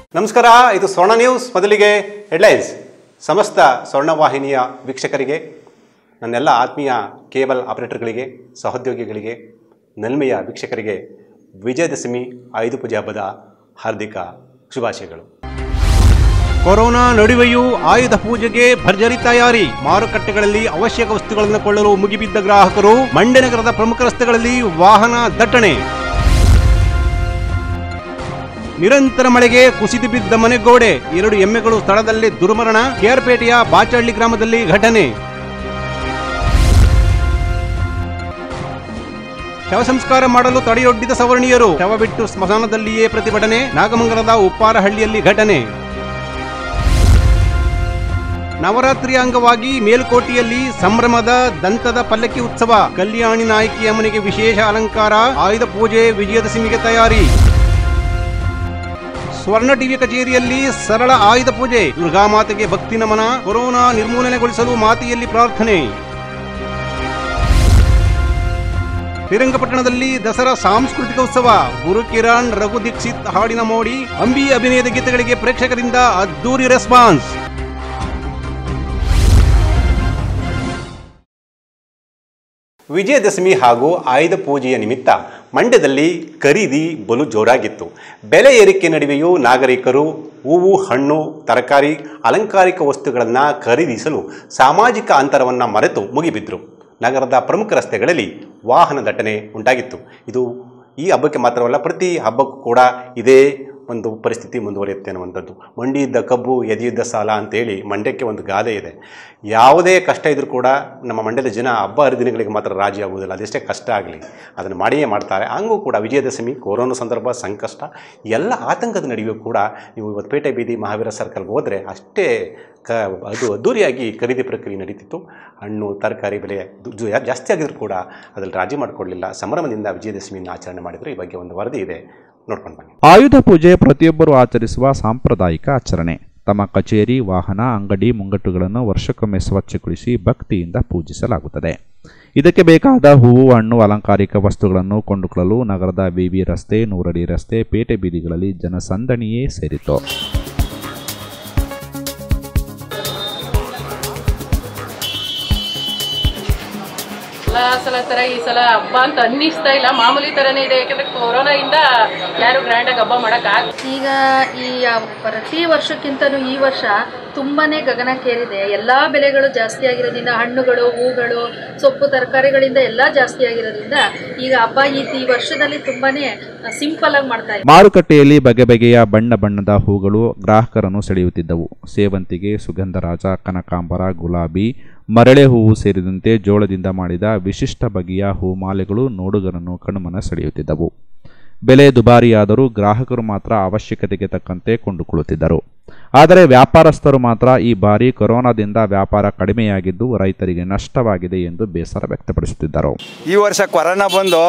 ನಮಸ್ಕಾರ ಇದು ಸ್ವರ್ಣ ನ್ಯೂಸ್ ಮೊದಲಿಗೆ ಹೆಡ್ಲೈನ್ಸ್ ಸಮಸ್ತ ಸ್ವರ್ಣವಾಹಿನಿಯ ವೀಕ್ಷಕರಿಗೆ ನನ್ನೆಲ್ಲ ಆತ್ಮೀಯ ಕೇಬಲ್ ಆಪರೇಟರ್ಗಳಿಗೆ ಸಹೋದ್ಯೋಗಿಗಳಿಗೆ ನಲ್ಮೆಯ ವೀಕ್ಷಕರಿಗೆ ವಿಜಯದಶಮಿ ಆಯುಧ ಪೂಜೆ ಹಬ್ಬದ ಹಾರ್ದಿಕ ಶುಭಾಶಯಗಳು ಕೊರೋನಾ ನಡುವೆಯೂ ಆಯುಧ ಪೂಜೆಗೆ ಭರ್ಜರಿ ತಯಾರಿ ಮಾರುಕಟ್ಟೆಗಳಲ್ಲಿ ಅವಶ್ಯಕ ವಸ್ತುಗಳನ್ನು ಕೊಳ್ಳಲು ಮುಗಿಬಿದ್ದ ಗ್ರಾಹಕರು ಮಂಡ್ಯ ನಗರದ ಪ್ರಮುಖ ರಸ್ತೆಗಳಲ್ಲಿ ವಾಹನ ದಟ್ಟಣೆ ನಿರಂತರ ಮಳೆಗೆ ಕುಸಿದು ಬಿದ್ದ ಮನೆಗೋಡೆ ಎರಡು ಎಮ್ಮೆಗಳು ಸ್ಥಳದಲ್ಲಿ ದುರ್ಮರಣ ಕೆಆರ್ಪೇಟೆಯ ಬಾಚಹಳ್ಳಿ ಗ್ರಾಮದಲ್ಲಿ ಘಟನೆ ಶವ ಸಂಸ್ಕಾರ ಮಾಡಲು ತಡೆಯೊಡ್ಡಿದ ಸವರ್ಣೀಯರು ಶವ ಬಿಟ್ಟು ಸ್ಮಶಾನದಲ್ಲಿಯೇ ಪ್ರತಿಭಟನೆ ನಾಗಮಂಗಲದ ಉಪ್ಪಾರಹಳ್ಳಿಯಲ್ಲಿ ಘಟನೆ ನವರಾತ್ರಿ ಅಂಗವಾಗಿ ಮೇಲ್ಕೋಟೆಯಲ್ಲಿ ಸಂಭ್ರಮದ ದಂತದ ಪಲ್ಲಕ್ಕಿ ಉತ್ಸವ ಕಲ್ಯಾಣಿ ನಾಯಕಿಯ ಮನೆಗೆ ವಿಶೇಷ ಅಲಂಕಾರ ಆಯುಧ ಪೂಜೆ ವಿಜಯದಶಮಿಗೆ ತಯಾರಿ ಸ್ವರ್ಣ ಟಿವಿ ಕಚೇರಿಯಲ್ಲಿ ಸರಳ ಆಯುಧ ಪೂಜೆ ದುರ್ಗಾಮಾತೆಗೆ ಭಕ್ತಿ ನಮನ ಕೊರೋನಾ ನಿರ್ಮೂಲನೆಗೊಳಿಸಲು ಮಾತೆಯಲ್ಲಿ ಪ್ರಾರ್ಥನೆ ಶ್ರೀರಂಗಪಟ್ಟಣದಲ್ಲಿ ದಸರಾ ಸಾಂಸ್ಕೃತಿಕ ಉತ್ಸವ ಗುರು ಕಿರಣ್ ರಘು ದೀಕ್ಷಿತ್ ಹಾಡಿನ ಮೋಡಿ ಅಂಬಿ ಅಭಿನಯದ ಗೀತೆಗಳಿಗೆ ಪ್ರೇಕ್ಷಕರಿಂದ ಅದ್ದೂರಿ ರೆಸ್ಪಾನ್ಸ್ ವಿಜಯದಶಮಿ ಹಾಗೂ ಆಯುಧ ಪೂಜೆಯ ನಿಮಿತ್ತ ಮಂಡ್ಯದಲ್ಲಿ ಖರೀದಿ ಬಲು ಜೋರಾಗಿತ್ತು ಬೆಲೆ ಏರಿಕೆ ನಡುವೆಯೂ ನಾಗರಿಕರು ಹೂವು ಹಣ್ಣು ತರಕಾರಿ ಅಲಂಕಾರಿಕ ವಸ್ತುಗಳನ್ನು ಖರೀದಿಸಲು ಸಾಮಾಜಿಕ ಅಂತರವನ್ನು ಮರೆತು ಮುಗಿಬಿದ್ರು ನಗರದ ಪ್ರಮುಖ ರಸ್ತೆಗಳಲ್ಲಿ ವಾಹನ ದಟ್ಟಣೆ ಉಂಟಾಗಿತ್ತು ಇದು ಈ ಹಬ್ಬಕ್ಕೆ ಮಾತ್ರವಲ್ಲ ಪ್ರತಿ ಹಬ್ಬಕ್ಕೂ ಕೂಡ ಇದೇ ಒಂದು ಪರಿಸ್ಥಿತಿ ಮುಂದುವರಿಯುತ್ತೆ ಅನ್ನುವಂಥದ್ದು ಮಂಡಿಯಿದ್ದ ಕಬ್ಬು ಎದೆಯಿದ್ದ ಸಾಲ ಅಂತೇಳಿ ಮಂಡ್ಯಕ್ಕೆ ಒಂದು ಗಾದೆ ಇದೆ ಯಾವುದೇ ಕಷ್ಟ ಇದ್ರೂ ಕೂಡ ನಮ್ಮ ಮಂಡ್ಯದ ಜನ ಹಬ್ಬ ಹರಿದಿನಗಳಿಗೆ ಮಾತ್ರ ರಾಜಿ ಆಗುವುದಿಲ್ಲ ಅದೆಷ್ಟೇ ಕಷ್ಟ ಆಗಲಿ ಅದನ್ನು ಮಾಡಿಯೇ ಮಾಡ್ತಾರೆ ಹಂಗೂ ಕೂಡ ವಿಜಯದಶಮಿ ಕೊರೋನಾ ಸಂದರ್ಭ ಸಂಕಷ್ಟ ಎಲ್ಲ ಆತಂಕದ ನಡುವೆಯೂ ಕೂಡ ನೀವು ಇವತ್ತು ಪೇಟೆ ಬೀದಿ ಮಹಾವೀರ ಸರ್ಕಲ್ಗೆ ಹೋದರೆ ಅಷ್ಟೇ ಕ ಅದು ಅದ್ದೂರಿಯಾಗಿ ಖರೀದಿ ಪ್ರಕ್ರಿಯೆ ನಡೀತಿತ್ತು ಹಣ್ಣು ತರಕಾರಿ ಬೆಲೆ ದು- ಜು- ಜಾಸ್ತಿ ಆಗಿದ್ರು ಕೂಡ ಅದರಲ್ಲಿ ರಾಜಿ ಮಾಡಿಕೊಡಲಿಲ್ಲ ಸಂಭ್ರಮದಿಂದ ವಿಜಯದಶಮಿಯನ್ನು ಆಚರಣೆ ಮಾಡಿದರು ಈ ಬಗ್ಗೆ ಒಂದು ವರದಿ ಇದೆ ನೋಡ್ಕೊಂಡು ಬನ್ನಿ ಆಯುಧ ಪೂಜೆ ಪ್ರತಿಯೊಬ್ಬರು ಆಚರಿಸುವ ಸಾಂಪ್ರದಾಯಿಕ ಆಚರಣೆ ತಮ್ಮ ಕಚೇರಿ ವಾಹನ ಅಂಗಡಿ ಮುಂಗಟ್ಟುಗಳನ್ನು ವರ್ಷಕ್ಕೊಮ್ಮೆ ಸ್ವಚ್ಛಗೊಳಿಸಿ ಭಕ್ತಿಯಿಂದ ಪೂಜಿಸಲಾಗುತ್ತದೆ ಇದಕ್ಕೆ ಬೇಕಾದ ಹೂವು ಹಣ್ಣು ಅಲಂಕಾರಿಕ ವಸ್ತುಗಳನ್ನು ಕೊಂಡುಕೊಳ್ಳಲು ನಗರದ ವಿವಿ ರಸ್ತೆ ನೂರಡಿ ರಸ್ತೆ ಪೇಟೆ ಬೀದಿಗಳಲ್ಲಿ ಜನಸಂದಣಿಯೇ ಸೇರಿತು ಎಲ್ಲ ಸಲ ತರ ಈ ಸಲ ಹಬ್ಬ ಅಂತ ಅನ್ನಿಸ್ತಾ ಇಲ್ಲ ಮಾಮೂಲಿ ತರನೇ ಇದೆ ಯಾಕಂದ್ರೆ ಕೊರೋನಾ ಇಂದ ಯಾರು ಗ್ರ್ಯಾಂಡ್ ಆಗಿ ಹಬ್ಬ ಮಾಡಕ್ ಆಗ ಈಗ ಈ ಆ, ಪ್ರತಿ ವರ್ಷಕ್ಕಿಂತನೂ ಈ ವರ್ಷ ತುಂಬಾನೇ ಗಗನಕ್ಕೇರಿದೆ ಎಲ್ಲಾ ಬೆಲೆಗಳು ಜಾಸ್ತಿ ಆಗಿರೋದ್ರಿಂದ ಹಣ್ಣುಗಳು ಹೂಗಳು ಸೊಪ್ಪು ತರಕಾರಿಗಳಿಂದ ಎಲ್ಲಾ ಜಾಸ್ತಿ ಆಗಿರೋದ್ರಿಂದ ಈಗ ಹಬ್ಬ ಈ ಈ ವರ್ಷದಲ್ಲಿ ತುಂಬಾನೇ ಸಿಂಪಲ್ ಆಗಿ ಮಾಡ್ತಾ ಇದ್ದಾರೆ ಮಾರುಕಟ್ಟೆಯಲ್ಲಿ ಬಗೆ ಬಗೆಯ ಬಣ್ಣ ಬಣ್ಣದ ಹೂಗಳು ಗ್ರಾಹಕರನ್ನು ಸೆಳೆಯುತ್ತಿದ್ದವು ಸೇವಂತಿಗೆ ಸುಗಂಧರಾಜ ಕನಕಾಂಬರ ಗುಲಾಬಿ ಮರಳೆ ಹೂವು ಸೇರಿದಂತೆ ಜೋಳದಿಂದ ಮಾಡಿದ ವಿಶಿಷ್ಟ ಬಗೆಯ ಹೂಮಾಲೆಗಳು ನೋಡುಗರನ್ನು ಕಣ್ಮನ ಸೆಳೆಯುತ್ತಿದ್ದವು ಬೆಲೆ ದುಬಾರಿಯಾದರೂ ಗ್ರಾಹಕರು ಮಾತ್ರ ಅವಶ್ಯಕತೆಗೆ ತಕ್ಕಂತೆ ಕೊಂಡುಕೊಳ್ಳುತ್ತಿದ್ದರು ಆದರೆ ವ್ಯಾಪಾರಸ್ಥರು ಮಾತ್ರ ಈ ಬಾರಿ ಕೊರೋನಾದಿಂದ ವ್ಯಾಪಾರ ಕಡಿಮೆಯಾಗಿದ್ದು ರೈತರಿಗೆ ನಷ್ಟವಾಗಿದೆ ಎಂದು ಬೇಸರ ವ್ಯಕ್ತಪಡಿಸುತ್ತಿದ್ದರು ಈ ವರ್ಷ ಕೊರೋನಾ ಬಂದು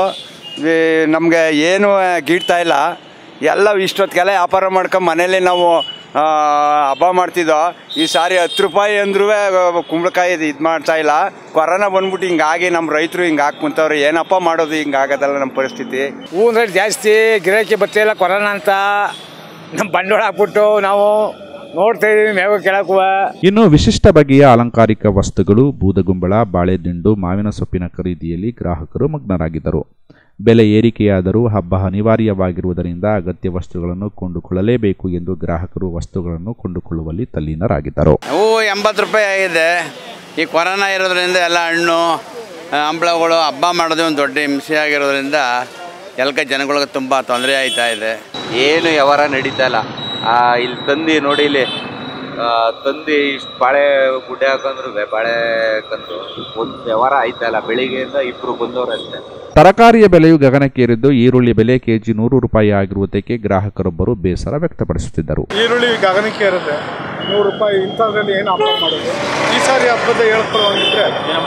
ನಮಗೆ ಏನು ಗೀಡ್ತಾ ಇಲ್ಲ ಎಲ್ಲ ಇಷ್ಟೊತ್ತಿಗೆಲ್ಲ ವ್ಯಾಪಾರ ಮಾಡ್ಕೊಂಡು ಮನೇಲಿ ನಾವು ಆ, ಹಬ್ಬ ಮಾಡ್ತಿದ್ದೋ ಈ ಸಾರಿ ಹತ್ತು ರೂಪಾಯಿ ಅಂದ್ರೂ ಕುಂಬಳಕಾಯಿ ಇದು ಮಾಡ್ತಾ ಇಲ್ಲ ಕೊರೋನಾ ಬಂದ್ಬಿಟ್ಟು ಹಿಂಗಾಗಿ ನಮ್ಮ ರೈತರು ಹಿಂಗೆ ಹಾಕಿ ಕುಂತವ್ರೆ ಏನಪ್ಪ ಮಾಡೋದು ಹಿಂಗೆ ಆಗೋದಲ್ಲ ನಮ್ಮ ಪರಿಸ್ಥಿತಿ ಹೂವಿನ ರೇಟ್ ಜಾಸ್ತಿ ಗಿರಾಕಿ ಬರ್ತಿಲ್ಲ ಕೊರೋನಾ ಅಂತ ನಮ್ಮ ಬಂಡವಾಳ ಹಾಕ್ಬಿಟ್ಟು ನಾವು ನೋಡ್ತಾ ಇದೀವಿ ಮೇವು ಕೆಳಕುವ ಇನ್ನು ವಿಶಿಷ್ಟ ಬಗೆಯ ಅಲಂಕಾರಿಕ ವಸ್ತುಗಳು ಬೂದಗುಂಬಳ ಬಾಳೆದಿಂಡು ಮಾವಿನ ಸೊಪ್ಪಿನ ಖರೀದಿಯಲ್ಲಿ ಗ್ರಾಹಕರು ಮಗ್ನರಾಗಿದ್ದರು ಬೆಲೆ ಏರಿಕೆಯಾದರೂ ಹಬ್ಬ ಅನಿವಾರ್ಯವಾಗಿರುವುದರಿಂದ ಅಗತ್ಯ ವಸ್ತುಗಳನ್ನು ಕೊಂಡುಕೊಳ್ಳಲೇಬೇಕು ಎಂದು ಗ್ರಾಹಕರು ವಸ್ತುಗಳನ್ನು ಕೊಂಡುಕೊಳ್ಳುವಲ್ಲಿ ತಲ್ಲೀನರಾಗಿದ್ದರು ಹೂವು ಎಂಬತ್ತು ರೂಪಾಯಿ ಆಗಿದೆ ಈ ಕೊರೋನಾ ಇರೋದ್ರಿಂದ ಎಲ್ಲ ಹಣ್ಣು ಆ, ಹಂಪ್ಲಗಳು ಹಬ್ಬ ಮಾಡೋದೇ ಒಂದು ದೊಡ್ಡ ಹಿಂಸೆ ಆಗಿರೋದ್ರಿಂದ ಎಲ್ಕ ಜನಗಳಿಗೆ ತುಂಬ ತೊಂದರೆ ಆಯ್ತಾ ಇದೆ ಏನು ವ್ಯವಹಾರ ನಡೀತಾ ಇಲ್ಲ ಆ, ಇಲ್ಲಿ ತಂದು ನೋಡಿ ಇಲ್ಲಿ ಆ, ತಂದು ಇಷ್ಟು ಬಾಳೆ ಗುಡ್ಡೆ ಹಾಕೊಂಡ್ರು ಬಾಳೆ ಕಂದು ಒಂದು ವ್ಯವಹಾರ ಆಯ್ತಾ ಇಲ್ಲ ಬೆಳಿಗ್ಗೆಯಿಂದ ಇಬ್ರು ಬಂದವ್ರು ಅಷ್ಟೇ ತರಕಾರಿಯ ಬೆಲೆಯು ಗಗನಕ್ಕೇರಿದ್ದು ಈರುಳ್ಳಿ ಬೆಲೆ ಕೆಜಿ ನೂರು ರೂಪಾಯಿ ಆಗಿರುವುದಕ್ಕೆ ಗ್ರಾಹಕರೊಬ್ಬರು ಬೇಸರ ವ್ಯಕ್ತಪಡಿಸುತ್ತಿದ್ದರು ಈರುಳ್ಳಿ ಗಗನಕ್ಕೆ ಇರುತ್ತೆ ನೂರು ರೂಪಾಯಿ ಇಂಥದ್ರಲ್ಲಿ ಏನು ಹಬ್ಬ ಮಾಡೋದು ಈ ಸಾರಿ ಹಬ್ಬದ ಹೇಳ್ಕೊಳ್ಳೋಂಗಿದ್ರೆ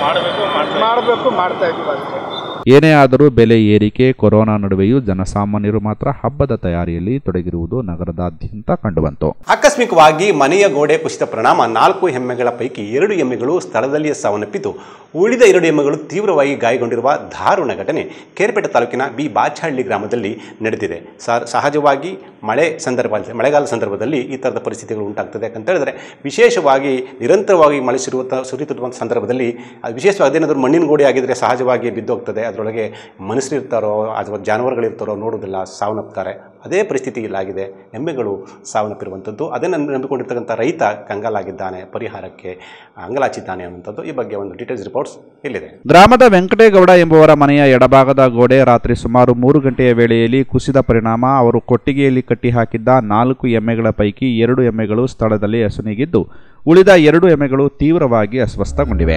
ಮಾಡಬೇಕು ಮಾಡ್ತಾ ಇದ್ದೀವಿ ಅಷ್ಟೇ ಏನೇ ಆದರೂ ಬೆಲೆ ಏರಿಕೆ ಕೊರೋನಾ ನಡುವೆಯೂ ಜನಸಾಮಾನ್ಯರು ಮಾತ್ರ ಹಬ್ಬದ ತಯಾರಿಯಲ್ಲಿ ತೊಡಗಿರುವುದು ನಗರದಾದ್ಯಂತ ಕಂಡುಬಂತು ಆಕಸ್ಮಿಕವಾಗಿ ಮನೆಯ ಗೋಡೆ ಕುಸಿದ ಪರಿಣಾಮ ನಾಲ್ಕು ಎಮ್ಮೆಗಳ ಪೈಕಿ ಎರಡು ಎಮ್ಮೆಗಳು ಸ್ಥಳದಲ್ಲಿಯೇ ಸಾವನ್ನಪ್ಪಿದ್ದು ಉಳಿದ ಎರಡು ಎಮ್ಮೆಗಳು ತೀವ್ರವಾಗಿ ಗಾಯಗೊಂಡಿರುವ ದಾರುಣ ಘಟನೆ ಕೇರ್ಪೇಟೆ ತಾಲೂಕಿನ ಬಿ ಬಾಚಹಳ್ಳಿ ಗ್ರಾಮದಲ್ಲಿ ನಡೆದಿದೆ ಸ- ಸಹಜವಾಗಿ ಮಳೆ ಸಂದರ್ಭ ಮಳೆಗಾಲ ಸಂದರ್ಭದಲ್ಲಿ ಈ ಥರದ ಪರಿಸ್ಥಿತಿಗಳು ಉಂಟಾಗ್ತದೆ ಯಾಕಂತ ಹೇಳಿದ್ರೆ ವಿಶೇಷವಾಗಿ ನಿರಂತರವಾಗಿ ಮಳೆ ಸುರಿಯುವ ಸುರಿಯುತ್ತಿರುವಂಥ ಸಂದರ್ಭದಲ್ಲಿ ಅದು ವಿಶೇಷವಾಗಿ ಅದೇನಾದರೂ ಮಣ್ಣಿನ ಗೋಡೆ ಆಗಿದ್ದರೆ ಸಹಜವಾಗಿ ಬಿದ್ದೋಗ್ತದೆ ಅದರೊಳಗೆ ಮನುಷ್ಯರು ಇರ್ತಾರೋ ಅಥವಾ ಜಾನುವಾರುಗಳಿರ್ತಾರೋ ನೋಡೋದಿಲ್ಲ ಸಾವನ್ನಪ್ತಾರೆ ಅದೇ ಪರಿಸ್ಥಿತಿ ಇಲ್ಲಾಗಿದೆ ಎಮ್ಮೆಗಳು ಸಾವನ್ನಪ್ಪಿರುವಂಥದ್ದು ಅದನ್ನು ನಂಬಿಕೊಂಡಿರ್ತಕ್ಕಂಥ ರೈತ ಕಂಗಾಲಾಗಿದ್ದಾನೆ ಪರಿಹಾರಕ್ಕೆ ಅಂಗಲಾಚಿದ್ದಾನೆ ಅನ್ನುವಂಥದ್ದು ಈ ಬಗ್ಗೆ ಒಂದು ಡೀಟೇಲ್ಸ್ ರಿಪೋರ್ಟ್ಸ್ ಇಲ್ಲಿದೆ ಗ್ರಾಮದ ವೆಂಕಟೇಗೌಡ ಎಂಬುವರ ಮನೆಯ ಎಡಭಾಗದ ಗೋಡೆ ರಾತ್ರಿ ಸುಮಾರು ಮೂರು ಗಂಟೆಯ ವೇಳೆಯಲ್ಲಿ ಕುಸಿದ ಪರಿಣಾಮ ಅವರು ಕೊಟ್ಟಿಗೆಯಲ್ಲಿ ಕಟ್ಟಿಹಾಕಿದ್ದ ನಾಲ್ಕು ಎಮ್ಮೆಗಳ ಪೈಕಿ ಎರಡು ಎಮ್ಮೆಗಳು ಸ್ಥಳದಲ್ಲಿ ಅಸುನೀಗಿದ್ದು ಉಳಿದ ಎರಡು ಎಮ್ಮೆಗಳು ತೀವ್ರವಾಗಿ ಅಸ್ವಸ್ಥಗೊಂಡಿವೆ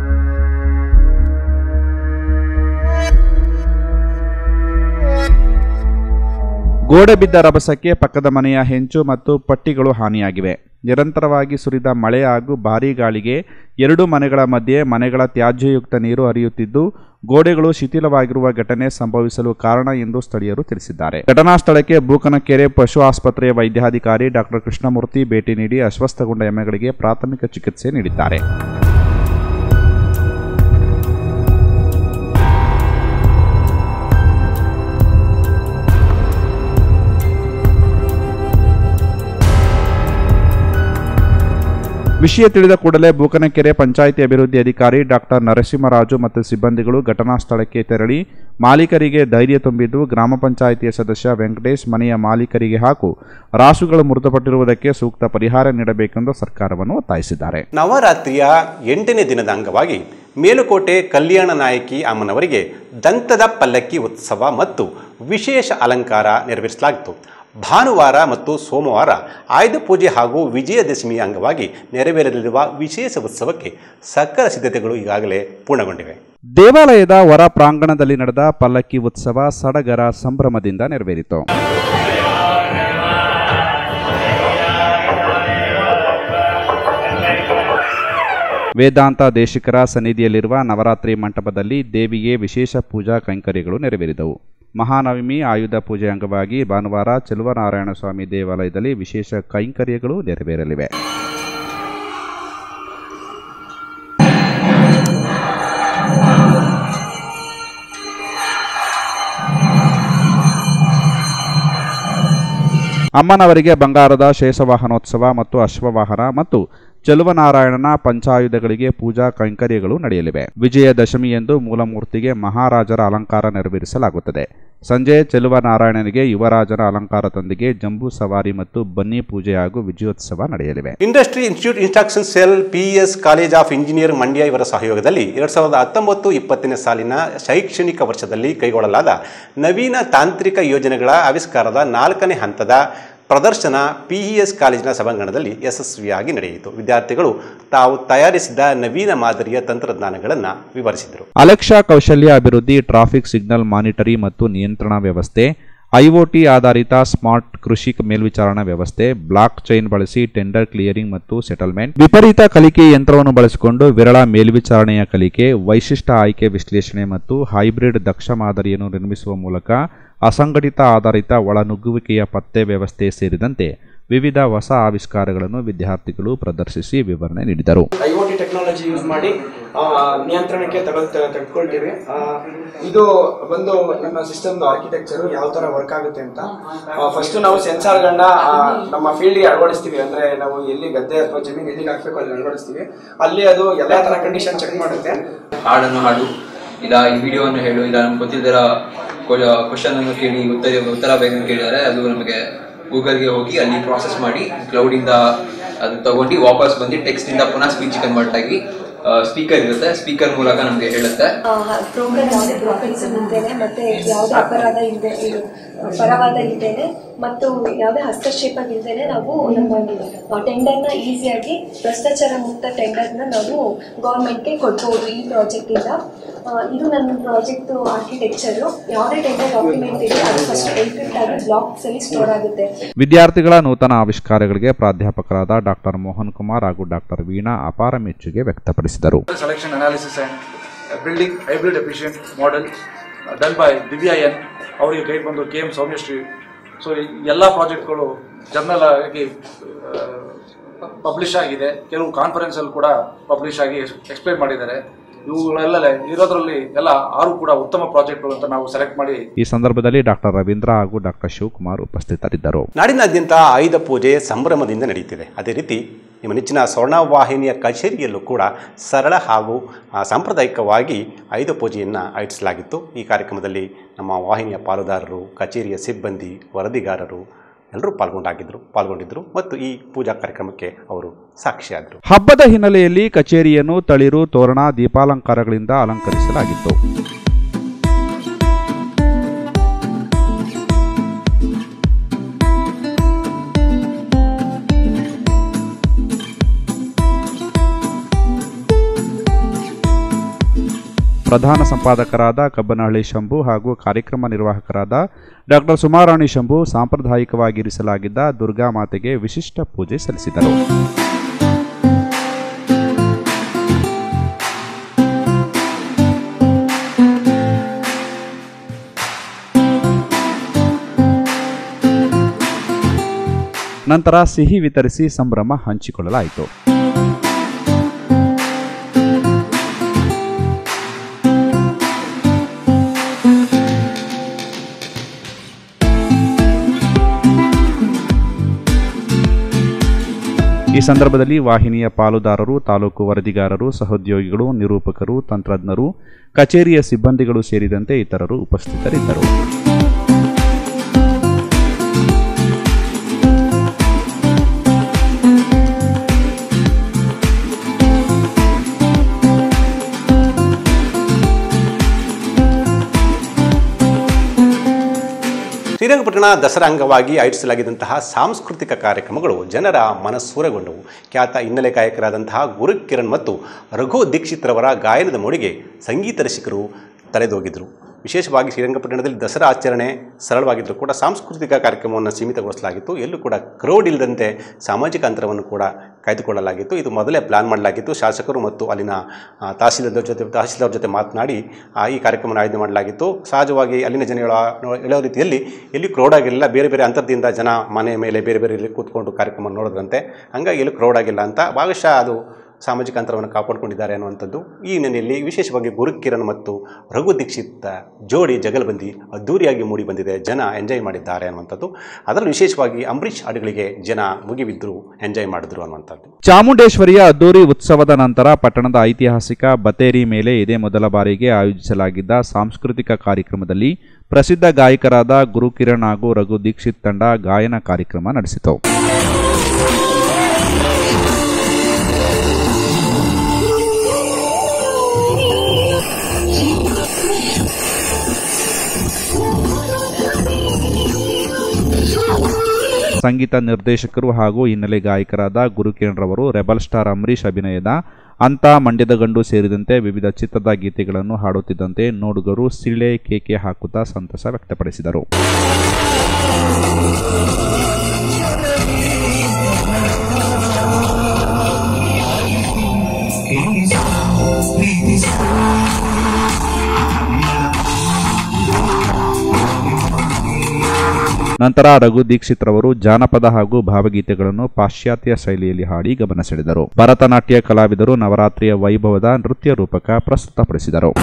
ಗೋಡೆ ಬಿದ್ದ ರಭಸಕ್ಕೆ ಪಕ್ಕದ ಮನೆಯ ಹೆಂಚು ಮತ್ತು ಪಟ್ಟಿಗಳು ಹಾನಿಯಾಗಿವೆ ನಿರಂತರವಾಗಿ ಸುರಿದ ಮಳೆ ಹಾಗೂ ಭಾರೀ ಗಾಳಿಗೆ ಎರಡು ಮನೆಗಳ ಮಧ್ಯೆ ಮನೆಗಳ ತ್ಯಾಜ್ಯಯುಕ್ತ ನೀರು ಹರಿಯುತ್ತಿದ್ದು ಗೋಡೆಗಳು ಶಿಥಿಲವಾಗಿರುವ ಘಟನೆ ಸಂಭವಿಸಲು ಕಾರಣ ಎಂದು ಸ್ಥಳೀಯರು ತಿಳಿಸಿದ್ದಾರೆ ಘಟನಾ ಸ್ಥಳಕ್ಕೆ ಬೂಕನಕೆರೆ ಪಶು ಆಸ್ಪತ್ರೆಯ ವೈದ್ಯಾಧಿಕಾರಿ ಡಾಕ್ಟರ್ ಕೃಷ್ಣಮೂರ್ತಿ ಭೇಟಿ ನೀಡಿ ಅಸ್ವಸ್ಥಗೊಂಡ ಎಮ್ಮೆಗಳಿಗೆ ಪ್ರಾಥಮಿಕ ಚಿಕಿತ್ಸೆ ನೀಡಿದ್ದಾರೆ ವಿಷಯ ತಿಳಿದ ಕೂಡಲೇ ಬೂಕನಕೆರೆ ಪಂಚಾಯಿತಿ ಅಭಿವೃದ್ಧಿ ಅಧಿಕಾರಿ ಡಾಕ್ಟರ್ ನರಸಿಂಹರಾಜು ಮತ್ತು ಸಿಬ್ಬಂದಿಗಳು ಘಟನಾ ಸ್ಥಳಕ್ಕೆ ತೆರಳಿ ಮಾಲೀಕರಿಗೆ ಧೈರ್ಯ ತುಂಬಿದ್ದು ಗ್ರಾಮ ಪಂಚಾಯಿತಿಯ ಸದಸ್ಯ ವೆಂಕಟೇಶ್ ಮನೆಯ ಮಾಲೀಕರಿಗೆ ಹಾಗೂ ರಾಸುಗಳು ಮೃತಪಟ್ಟಿರುವುದಕ್ಕೆ ಸೂಕ್ತ ಪರಿಹಾರ ನೀಡಬೇಕೆಂದು ಸರ್ಕಾರವನ್ನು ಒತ್ತಾಯಿಸಿದ್ದಾರೆ ನವರಾತ್ರಿಯ ಎಂಟನೇ ದಿನದ ಅಂಗವಾಗಿ ಮೇಲುಕೋಟೆ ಕಲ್ಯಾಣ ನಾಯಕಿ ಅಮ್ಮನವರಿಗೆ ದಂತದ ಪಲ್ಲಕ್ಕಿ ಉತ್ಸವ ಮತ್ತು ವಿಶೇಷ ಅಲಂಕಾರ ನೆರವೇರಿಸಲಾಗಿತ್ತು ಭಾನುವಾರ ಮತ್ತು ಸೋಮವಾರ ಆಯುಧ ಪೂಜೆ ಹಾಗೂ ವಿಜಯದಶಮಿಯ ಅಂಗವಾಗಿ ನೆರವೇರಲಿರುವ ವಿಶೇಷ ಉತ್ಸವಕ್ಕೆ ಸಕಲ ಸಿದ್ಧತೆಗಳು ಈಗಾಗಲೇ ಪೂರ್ಣಗೊಂಡಿವೆ ದೇವಾಲಯದ ಹೊರ ಪ್ರಾಂಗಣದಲ್ಲಿ ನಡೆದ ಪಲ್ಲಕ್ಕಿ ಉತ್ಸವ ಸಡಗರ ಸಂಭ್ರಮದಿಂದ ನೆರವೇರಿತು ವೇದಾಂತ ದೇಶಿಕರ ಸನ್ನಿಧಿಯಲ್ಲಿರುವ ನವರಾತ್ರಿ ಮಂಟಪದಲ್ಲಿ ದೇವಿಗೆ ವಿಶೇಷ ಪೂಜಾ ಕೈಂಕರ್ಯಗಳು ನೆರವೇರಿದವು ಮಹಾನವಮಿ ಆಯುಧ ಪೂಜೆ ಅಂಗವಾಗಿ ಭಾನುವಾರ ಚೆಲುವನಾರಾಯಣ ಸ್ವಾಮಿ ದೇವಾಲಯದಲ್ಲಿ ವಿಶೇಷ ಕೈಂಕರ್ಯಗಳು ನೆರವೇರಲಿವೆ ಅಮ್ಮನವರಿಗೆ ಬಂಗಾರದ ಶೇಷವಾಹನೋತ್ಸವ ಮತ್ತು ಅಶ್ವವಾಹನ ಮತ್ತು ಚೆಲುವನಾರಾಯಣನ ಪಂಚಾಯುಧಗಳಿಗೆ ಪೂಜಾ ಕೈಂಕರ್ಯಗಳು ನಡೆಯಲಿವೆ ವಿಜಯದಶಮಿಯಂದು ಮೂಲಮೂರ್ತಿಗೆ ಮಹಾರಾಜರ ಅಲಂಕಾರ ನೆರವೇರಿಸಲಾಗುತ್ತದೆ ಸಂಜೆ ಚೆಲುವನಾರಾಯಣನಿಗೆ ಯುವರಾಜರ ಅಲಂಕಾರದೊಂದಿಗೆ ಜಂಬೂ ಸವಾರಿ ಮತ್ತು ಬನ್ನಿ ಪೂಜೆ ಹಾಗೂ ವಿಜಯೋತ್ಸವ ನಡೆಯಲಿವೆ industry institute instruction cell PS college of engineer Mandya ಇವರ ಸಹಯೋಗದಲ್ಲಿ ಎರಡು ಸಾವಿರದ ಹತ್ತೊಂಬತ್ತು ಇಪ್ಪತ್ತನೇ ಸಾಲಿನ ಶೈಕ್ಷಣಿಕ ವರ್ಷದಲ್ಲಿ ಕೈಗೊಳ್ಳಲಾದ ನವೀನ ತಾಂತ್ರಿಕ ಯೋಜನೆಗಳ ಆವಿಷ್ಕಾರದ ನಾಲ್ಕನೇ ಹಂತದ ಪ್ರದರ್ಶನ ಪಿಇಎಸ್ ಕಾಲೇಜಿನ ಸಭಾಂಗಣದಲ್ಲಿ ಯಶಸ್ವಿಯಾಗಿ ನಡೆಯಿತು ವಿದ್ಯಾರ್ಥಿಗಳು ತಾವು ತಯಾರಿಸಿದ ನವೀನ ಮಾದರಿಯ ತಂತ್ರಜ್ಞಾನಗಳನ್ನು ವಿವರಿಸಿದರು ಅಲೆಕ್ಷಾ ಕೌಶಲ್ಯ ಅಭಿವೃದ್ಧಿ ಟ್ರಾಫಿಕ್ ಸಿಗ್ನಲ್ ಮಾನಿಟರಿ ಮತ್ತು ನಿಯಂತ್ರಣ ವ್ಯವಸ್ಥೆ ಐಒಟಿ ಆಧಾರಿತ ಸ್ಮಾರ್ಟ್ ಕೃಷಿ ಮೇಲ್ವಿಚಾರಣಾ ವ್ಯವಸ್ಥೆ ಬ್ಲಾಕ್ ಚೈನ್ ಬಳಸಿ ಟೆಂಡರ್ ಕ್ಲಿಯರಿಂಗ್ ಮತ್ತು ಸೆಟಲ್ಮೆಂಟ್ ವಿಪರೀತ ಕಲಿಕೆ ಯಂತ್ರವನ್ನು ಬಳಸಿಕೊಂಡು ವಿರಳ ಮೇಲ್ವಿಚಾರಣೆಯ ಕಲಿಕೆ ವೈಶಿಷ್ಟ್ಯ ಆಯ್ಕೆ ವಿಶ್ಲೇಷಣೆ ಮತ್ತು ಹೈಬ್ರಿಡ್ ದಕ್ಷ ಮಾದರಿಯನ್ನು ನಿರ್ಮಿಸುವ ಮೂಲಕ ಅಸಂಘಟಿತ ಆಧಾರಿತ ಒಳನುಗ್ಗುವಿಕೆಯ ಪತ್ತೆ ವ್ಯವಸ್ಥೆ ಸೇರಿದಂತೆ ವಿವಿಧ ಹೊಸ ಆವಿಷ್ಕಾರಗಳನ್ನು ವಿದ್ಯಾರ್ಥಿಗಳು ಪ್ರದರ್ಶಿಸಿ ವಿವರಣೆ ನೀಡಿದರು I O T technology use ಮಾಡಿ ಆ, ನಿಯಂತ್ರಣಕ್ಕೆ ತಗೊಳ್ ತೆಗೆದುಕೊಳ್ತೀವಿ ಆ, ಇದು ಬಂದು ನಮ್ಮ ಸಿಸ್ಟಮ್ ಆರ್ಕಿಟೆಕ್ಚರ್ ಯಾವ ತರ ವರ್ಕ್ ಆಗುತ್ತೆ ಅಂತ ಫಸ್ಟ್ ನಾವು ಸೆನ್ಸಾರ್ಗಳನ್ನ ನಮ್ಮ ಫೀಲ್ಡ್ಗೆ ಅಳವಡಿಸ್ತೀವಿ ಅಂದ್ರೆ ನಾವು ಎಲ್ಲಿ ಗದ್ದೆ ಅಥವಾ ಜಮೀನು ಎಲ್ಲಿಗೆ ಹಾಕ್ಬೇಕು ಅಲ್ಲಿ ಅಳವಡಿಸ್ತೀವಿ ಅಲ್ಲಿ ಅದು ಎಲ್ಲಾ ತರ ಕಂಡೀಷನ್ ಚೆಕ್ ಮಾಡುತ್ತೆ ಹಾಡನ್ನು ಹಾಡು ಇಲ್ಲ ಈ ವಿಡಿಯೋವನ್ನು ಹೇಳು ಇಲ್ಲ ನಮ್ಗೆ ಗೊತ್ತಿದ್ದರ ಕ್ವಶನ್ ಅನ್ನು ಕೇಳಿ ಉತ್ತರ ಉತ್ತರ ಬೇಗ ಕೇಳಿದರೆ ಅದು ನಮಗೆ ಗೂಗಲ್ಗೆ ಹೋಗಿ ಅಲ್ಲಿ ಪ್ರಾಸೆಸ್ ಮಾಡಿ ಕ್ಲೌಡಿಂದ ಅದು ತಗೊಂಡು ವಾಪಸ್ ಬಂದು ಟೆಕ್ಸ್ಟ್ ಇಂದ ಪುನಃ ಸ್ಪೀಚ್ ಕನ್ವರ್ಟ್ ಆಗಿ ಸ್ಪೀಕರ್ ಇರುತ್ತೆ ಸ್ಪೀಕರ್ ಮೂಲಕ ನಮಗೆ ಹೇಳುತ್ತೆ ಬ್ರೋಕರ್ ಯಾವುದೇ ಬ್ರೋಕರ್ಸ್ ಇದ್ದೇನೆ ಮತ್ತೆ ಯಾವುದೇ ಅಪರಾಧ ಇಲ್ಲದೆ ಪರವಾದ ಇದ್ದೇನೆ ಮತ್ತು ಯಾವುದೇ ಹಸ್ತಕ್ಷೇಪ ಇಲ್ಲದೇನೆ ನಾವು ನಮ್ಮ ಟೆಂಡರ್ನ ಈಸಿಯಾಗಿ ಭ್ರಷ್ಟಾಚಾರ ಮುಕ್ತ ಟೆಂಡರ್ನ ನಾವು ಗೌರ್ಮೆಂಟ್ಗೆ ಕೊಡ್ಬೋದು ಈ ಪ್ರಾಜೆಕ್ಟಿಂದ ಆ, ಇದು ನನ್ನ ಪ್ರಾಜೆಕ್ಟ್ ಆರ್ಕಿಟೆಕ್ಚರು ಯಾವುದೇ ಟೆಂಡರ್ ಡಾಕ್ಯುಮೆಂಟ್ ಇದೆ ಅದು ಫಸ್ಟ್ ಎನ್ಕ್ರಿಪ್ಟ್ ಆಗಿ ಬ್ಲಾಕ್ಸ್ ಅಲ್ಲಿ ಸ್ಟೋರ್ ಆಗುತ್ತೆ ವಿದ್ಯಾರ್ಥಿಗಳ ನೂತನ ಆವಿಷ್ಕಾರಗಳಿಗೆ ಪ್ರಾಧ್ಯಾಪಕರಾದ ಡಾಕ್ಟರ್ ಮೋಹನ್ ಕುಮಾರ್ ಹಾಗೂ ಡಾಕ್ಟರ್ ವೀಣಾ ಅಪಾರ ಮೆಚ್ಚುಗೆ ವ್ಯಕ್ತಪಡಿಸಿದರು selection analysis and uh, building hybrid efficient model uh, done by Divya N ಅವರಿಗೆ ಕೈ ಬಂದು ಕೆ ಎಂ ಸೌಮ್ಯಶ್ರೀ ಸೊ ಎಲ್ಲ ಪ್ರಾಜೆಕ್ಟ್ಗಳು ಜರ್ನಲ್ ಆಗಿ ಪಬ್ಲಿಷ್ ಆಗಿದೆ ಕೆಲವು ಕಾನ್ಫರೆನ್ಸಲ್ಲಿ ಕೂಡ ಪಬ್ಲಿಷ್ ಆಗಿ ಎಕ್ಸ್ಪ್ಲೈನ್ ಮಾಡಿದ್ದಾರೆ ಇವುಗಳೆಲ್ಲ ಇರೋದ್ರಲ್ಲಿ ಎಲ್ಲ ಆರು ಕೂಡ ಉತ್ತಮ ಪ್ರಾಜೆಕ್ಟ್ಗಳು ಅಂತ ನಾವು ಸೆಲೆಕ್ಟ್ ಮಾಡಿ ಈ ಸಂದರ್ಭದಲ್ಲಿ ಡಾಕ್ಟರ್ ರವೀಂದ್ರ ಹಾಗೂ ಡಾಕ್ಟರ್ ಶಿವಕುಮಾರ್ ಉಪಸ್ಥಿತರಿದ್ದರು ನಾಡಿನಾದ್ಯಂತ ಆಯುಧ ಪೂಜೆ ಸಂಭ್ರಮದಿಂದ ನಡೆಯುತ್ತಿದೆ ಅದೇ ರೀತಿ ನಿಮ್ಮ ನೆಚ್ಚಿನ ಸ್ವರ್ಣವಾಹಿನಿಯ ಕಚೇರಿಯಲ್ಲೂ ಕೂಡ ಸರಳ ಹಾಗೂ ಆ, ಸಾಂಪ್ರದಾಯಿಕವಾಗಿ ಆಯುಧ ಪೂಜೆಯನ್ನು ಆಯೋಜಿಸಲಾಗಿತ್ತು ಈ ಕಾರ್ಯಕ್ರಮದಲ್ಲಿ ನಮ್ಮ ವಾಹಿನಿಯ ಪಾಲುದಾರರು ಕಚೇರಿಯ ಸಿಬ್ಬಂದಿ ವರದಿಗಾರರು ಎಲ್ಲರೂ ಪಾಲ್ಗೊಂಡಾಗಿದ್ದರು ಪಾಲ್ಗೊಂಡಿದ್ದರು ಮತ್ತು ಈ ಪೂಜಾ ಕಾರ್ಯಕ್ರಮಕ್ಕೆ ಅವರು ಸಾಕ್ಷಿಯಾದರು ಹಬ್ಬದ ಹಿನ್ನೆಲೆಯಲ್ಲಿ ಕಚೇರಿಯನ್ನು ತಳಿರು ತೋರಣ ದೀಪಾಲಂಕಾರಗಳಿಂದ ಅಲಂಕರಿಸಲಾಗಿತ್ತು ಪ್ರಧಾನ ಸಂಪಾದಕರಾದ ಕಬ್ಬನಹಳ್ಳಿ ಶಂಭು ಹಾಗೂ ಕಾರ್ಯಕ್ರಮ ನಿರ್ವಾಹಕರಾದ ಡಾಕ್ಟರ್ ಸುಮಾರಾಣಿ ಶಂಭು ಸಾಂಪ್ರದಾಯಿಕವಾಗಿ ಇರಿಸಲಾಗಿದ್ದ ದುರ್ಗಾ ಮಾತೆಗೆ ವಿಶಿಷ್ಟ ಪೂಜೆ ಸಲ್ಲಿಸಿದರು ನಂತರ ಸಿಹಿ ವಿತರಿಸಿ ಸಂಭ್ರಮ ಹಂಚಿಕೊಳ್ಳಲಾಯಿತು ಈ ಸಂದರ್ಭದಲ್ಲಿ ವಾಹಿನಿಯ ಪಾಲುದಾರರು ತಾಲೂಕು ವರದಿಗಾರರು ಸಹೋದ್ಯೋಗಿಗಳು ನಿರೂಪಕರು ತಂತ್ರಜ್ಞರು ಕಚೇರಿಯ ಸಿಬ್ಬಂದಿಗಳು ಸೇರಿದಂತೆ ಇತರರು ಉಪಸ್ಥಿತರಿದ್ದರು ಶ್ರೀರಂಗಪಟ್ಟಣ ದಸರಾ ಅಂಗವಾಗಿ ಆಯೋಜಿಸಲಾಗಿದ್ದಂತಹ ಸಾಂಸ್ಕೃತಿಕ ಕಾರ್ಯಕ್ರಮಗಳು ಜನರ ಮನಸ್ಸೂರಗೊಂಡವು ಖ್ಯಾತ ಹಿನ್ನೆಲೆ ಗಾಯಕರಾದಂತಹ ಗುರು ಕಿರಣ್ ಮತ್ತು ರಘು ದೀಕ್ಷಿತ್ ರವರ ಗಾಯನದ ಮೋಡಿಗೆ ಸಂಗೀತ ರಸಿಕರು ತಲೆದೋಗಿದ್ರು ವಿಶೇಷವಾಗಿ ಶ್ರೀರಂಗಪಟ್ಟಣದಲ್ಲಿ ದಸರಾ ಆಚರಣೆ ಸರಳವಾಗಿದ್ದರೂ ಕೂಡ ಸಾಂಸ್ಕೃತಿಕ ಕಾರ್ಯಕ್ರಮವನ್ನು ಸೀಮಿತಗೊಳಿಸಲಾಗಿತ್ತು ಎಲ್ಲೂ ಕೂಡ ಕ್ರೌಡ್ ಇಲ್ಲದಂತೆ ಸಾಮಾಜಿಕ ಅಂತರವನ್ನು ಕೂಡ ಕಾಯ್ದುಕೊಳ್ಳಲಾಗಿತ್ತು ಇದು ಮೊದಲೇ ಪ್ಲಾನ್ ಮಾಡಲಾಗಿತ್ತು ಶಾಸಕರು ಮತ್ತು ಅಲ್ಲಿನ ಆ, ತಹಸೀಲ್ದಾರ್ ಜೊತೆ ತಹಸೀಲ್ದಾರ್ ಜೊತೆ ಮಾತನಾಡಿ ಆ, ಈ ಕಾರ್ಯಕ್ರಮವನ್ನು ಆಯೋಜನೆ ಮಾಡಲಾಗಿತ್ತು ಸಹಜವಾಗಿ ಅಲ್ಲಿನ ಜನ ಹೇಳೋ ಹೇಳೋ ರೀತಿಯಲ್ಲಿ ಎಲ್ಲಿ ಕ್ರೌಡ್ ಆಗಿಲ್ಲ ಬೇರೆ ಬೇರೆ ಅಂತರದಿಂದ ಜನ ಮನೆ ಮೇಲೆ ಬೇರೆ ಬೇರೆ ಇಲ್ಲಿ ಕೂತ್ಕೊಂಡು ಕಾರ್ಯಕ್ರಮ ನೋಡಿದ್ರಂತೆ ಹಂಗಾಗಿ ಎಲ್ಲೂ ಕ್ರೌಡ್ ಆಗಿಲ್ಲ ಅಂತ ಭಾಗಶಃ ಅದು ಸಾಮಾಜಿಕ ಅಂತರವನ್ನು ಕಾಪಾಡಿಕೊಂಡಿದ್ದಾರೆ ಅನ್ನುವಂಥದ್ದು ಈ ಹಿನ್ನೆಲೆಯಲ್ಲಿ ವಿಶೇಷವಾಗಿ ಗುರು ಕಿರಣ್ ಮತ್ತು ರಘು ದೀಕ್ಷಿತ್ ಜೋಡಿ ಜಗಲ್ಬಂದಿ ಅದ್ದೂರಿಯಾಗಿ ಮೂಡಿ ಬಂದಿದೆ ಜನ ಎಂಜಾಯ್ ಮಾಡಿದ್ದಾರೆ ಅನ್ನುವಂಥದ್ದು ಅದರಲ್ಲೂ ವಿಶೇಷವಾಗಿ ಅಂಬರೀಷ್ ಹಾಡುಗಳಿಗೆ ಜನ ಮುಗಿಬಿದ್ದರು ಎಂಜಾಯ್ ಮಾಡಿದ್ರು ಅನ್ನುವಂಥದ್ದು ಚಾಮುಂಡೇಶ್ವರಿಯ ಅದ್ದೂರಿ ಉತ್ಸವದ ನಂತರ ಪಟ್ಟಣದ ಐತಿಹಾಸಿಕ ಬತೇರಿ ಮೇಲೆ ಇದೇ ಮೊದಲ ಬಾರಿಗೆ ಆಯೋಜಿಸಲಾಗಿದ್ದ ಸಾಂಸ್ಕೃತಿಕ ಕಾರ್ಯಕ್ರಮದಲ್ಲಿ ಪ್ರಸಿದ್ಧ ಗಾಯಕರಾದ ಗುರು ಕಿರಣ್ ಹಾಗೂ ರಘು ದೀಕ್ಷಿತ್ ತಂಡ ಗಾಯನ ಕಾರ್ಯಕ್ರಮ ನಡೆಸಿತು ಸಂಗೀತ ನಿರ್ದೇಶಕರು ಹಾಗೂ ಹಿನ್ನೆಲೆ ಗಾಯಕರಾದ ಗುರುಕಿರಣ್ ರವರು ರೆಬಲ್ ಸ್ಟಾರ್ ಅಂಬರೀಷ್ ಅಭಿನಯದ ಅಂತ ಮಂಡ್ಯದ ಗಂಡು ಸೇರಿದಂತೆ ವಿವಿಧ ಚಿತ್ರದ ಗೀತೆಗಳನ್ನು ಹಾಡುತ್ತಿದ್ದಂತೆ ನೋಡುಗರು ಸಿಳ್ಳೆ ಕೇಕೆ ಹಾಕುತ್ತಾ ಸಂತಸ ವ್ಯಕ್ತಪಡಿಸಿದರು ನಂತರ ರಘು ದೀಕ್ಷಿತ್ ರವರು ಜಾನಪದ ಹಾಗೂ ಭಾವಗೀತೆಗಳನ್ನು ಪಾಶ್ಚಾತ್ಯ ಶೈಲಿಯಲ್ಲಿ ಹಾಡಿ ಗಮನ ಸೆಳೆದರು ಭರತನಾಟ್ಯ ಕಲಾವಿದರು ನವರಾತ್ರಿಯ ವೈಭವದ ನೃತ್ಯ ರೂಪಕ ಪ್ರಸ್ತುತಪಡಿಸಿದರು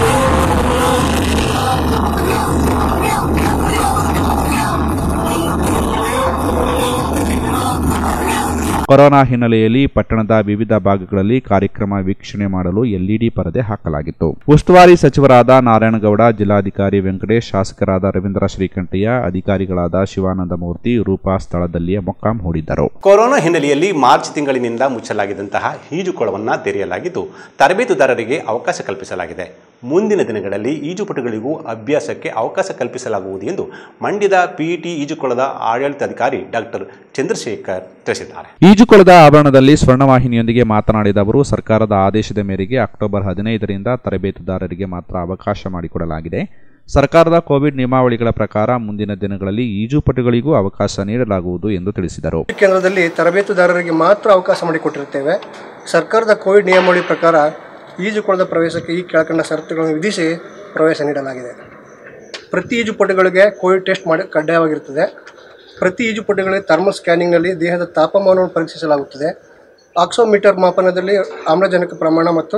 ಕೊರೋನಾ ಹಿನ್ನೆಲೆಯಲ್ಲಿ ಪಟ್ಟಣದ ವಿವಿಧ ಭಾಗಗಳಲ್ಲಿ ಕಾರ್ಯಕ್ರಮ ವೀಕ್ಷಣೆ ಮಾಡಲು ಎಲ್ಇಡಿ ಪರದೆ ಹಾಕಲಾಗಿತ್ತು ಉಸ್ತುವಾರಿ ಸಚಿವರಾದ ನಾರಾಯಣಗೌಡ ಜಿಲ್ಲಾಧಿಕಾರಿ ವೆಂಕಟೇಶ್ ಶಾಸಕರಾದ ರವೀಂದ್ರ ಶ್ರೀಕಂಠಯ್ಯ ಅಧಿಕಾರಿಗಳಾದ ಶಿವಾನಂದ ಮೂರ್ತಿ ರೂಪಾ ಸ್ಥಳದಲ್ಲಿಯೇ ಮೊಕ್ಕಾಂ ಹೂಡಿದ್ದರು ಕೊರೋನಾ ಹಿನ್ನೆಲೆಯಲ್ಲಿ ಮಾರ್ಚ್ ತಿಂಗಳಿನಿಂದ ಮುಚ್ಚಲಾಗಿದ್ದಂತಹ ಈಜುಕೊಳವನ್ನು ತೆರೆಯಲಾಗಿದ್ದು ತರಬೇತುದಾರರಿಗೆ ಅವಕಾಶ ಕಲ್ಪಿಸಲಾಗಿದೆ ಮುಂದಿನ ದಿನಗಳಲ್ಲಿ ಈಜುಪಟುಗಳಿಗೂ ಅಭ್ಯಾಸಕ್ಕೆ ಅವಕಾಶ ಕಲ್ಪಿಸಲಾಗುವುದು ಎಂದು ಮಂಡ್ಯದ ಪಿಇಟಿ ಈಜುಕೊಳದ ಆಡಳಿತಾಧಿಕಾರಿ ಡಾಕ್ಟರ್ ಚಂದ್ರಶೇಖರ್ ತಿಳಿಸಿದ್ದಾರೆ ಈಜುಕೊಳದ ಆವರಣದಲ್ಲಿ ಸ್ವರ್ಣವಾಹಿನಿಯೊಂದಿಗೆ ಮಾತನಾಡಿದ ಅವರು ಸರ್ಕಾರದ ಆದೇಶದ ಮೇರೆಗೆ ಅಕ್ಟೋಬರ್ ಹದಿನೈದರಿಂದ ತರಬೇತುದಾರರಿಗೆ ಮಾತ್ರ ಅವಕಾಶ ಮಾಡಿಕೊಡಲಾಗಿದೆ ಸರ್ಕಾರದ ಕೋವಿಡ್ ನಿಯಮಾವಳಿಗಳ ಪ್ರಕಾರ ಮುಂದಿನ ದಿನಗಳಲ್ಲಿ ಈಜುಪಟುಗಳಿಗೂ ಅವಕಾಶ ನೀಡಲಾಗುವುದು ಎಂದು ತಿಳಿಸಿದರು ಕೇಂದ್ರದಲ್ಲಿ ತರಬೇತುದಾರರಿಗೆ ಮಾತ್ರ ಅವಕಾಶ ಮಾಡಿಕೊಟ್ಟಿರುತ್ತೇವೆ ಸರ್ಕಾರದ ಕೋವಿಡ್ ನಿಯಮಾವಳಿ ಪ್ರಕಾರ ಈಜುಕೊಳದ ಪ್ರವೇಶಕ್ಕೆ ಈ ಕೆಳಕಂಡ ಷರತ್ತುಗಳನ್ನು ವಿಧಿಸಿ ಪ್ರವೇಶ ನೀಡಲಾಗಿದೆ ಪ್ರತಿ ಈಜುಪಟುಗಳಿಗೆ ಕೋವಿಡ್ ಟೆಸ್ಟ್ ಮಾಡಿ ಕಡ್ಡಾಯವಾಗಿರುತ್ತದೆ ಪ್ರತಿ ಈಜುಪಟುಗಳಿಗೆ ಥರ್ಮಲ್ ಸ್ಕ್ಯಾನಿಂಗ್ನಲ್ಲಿ ದೇಹದ ತಾಪಮಾನವನ್ನು ಪರೀಕ್ಷಿಸಲಾಗುತ್ತದೆ ಆಕ್ಸೋಮೀಟರ್ ಮಾಪನದಲ್ಲಿ ಆಮ್ಲಜನಕ ಪ್ರಮಾಣ ಮತ್ತು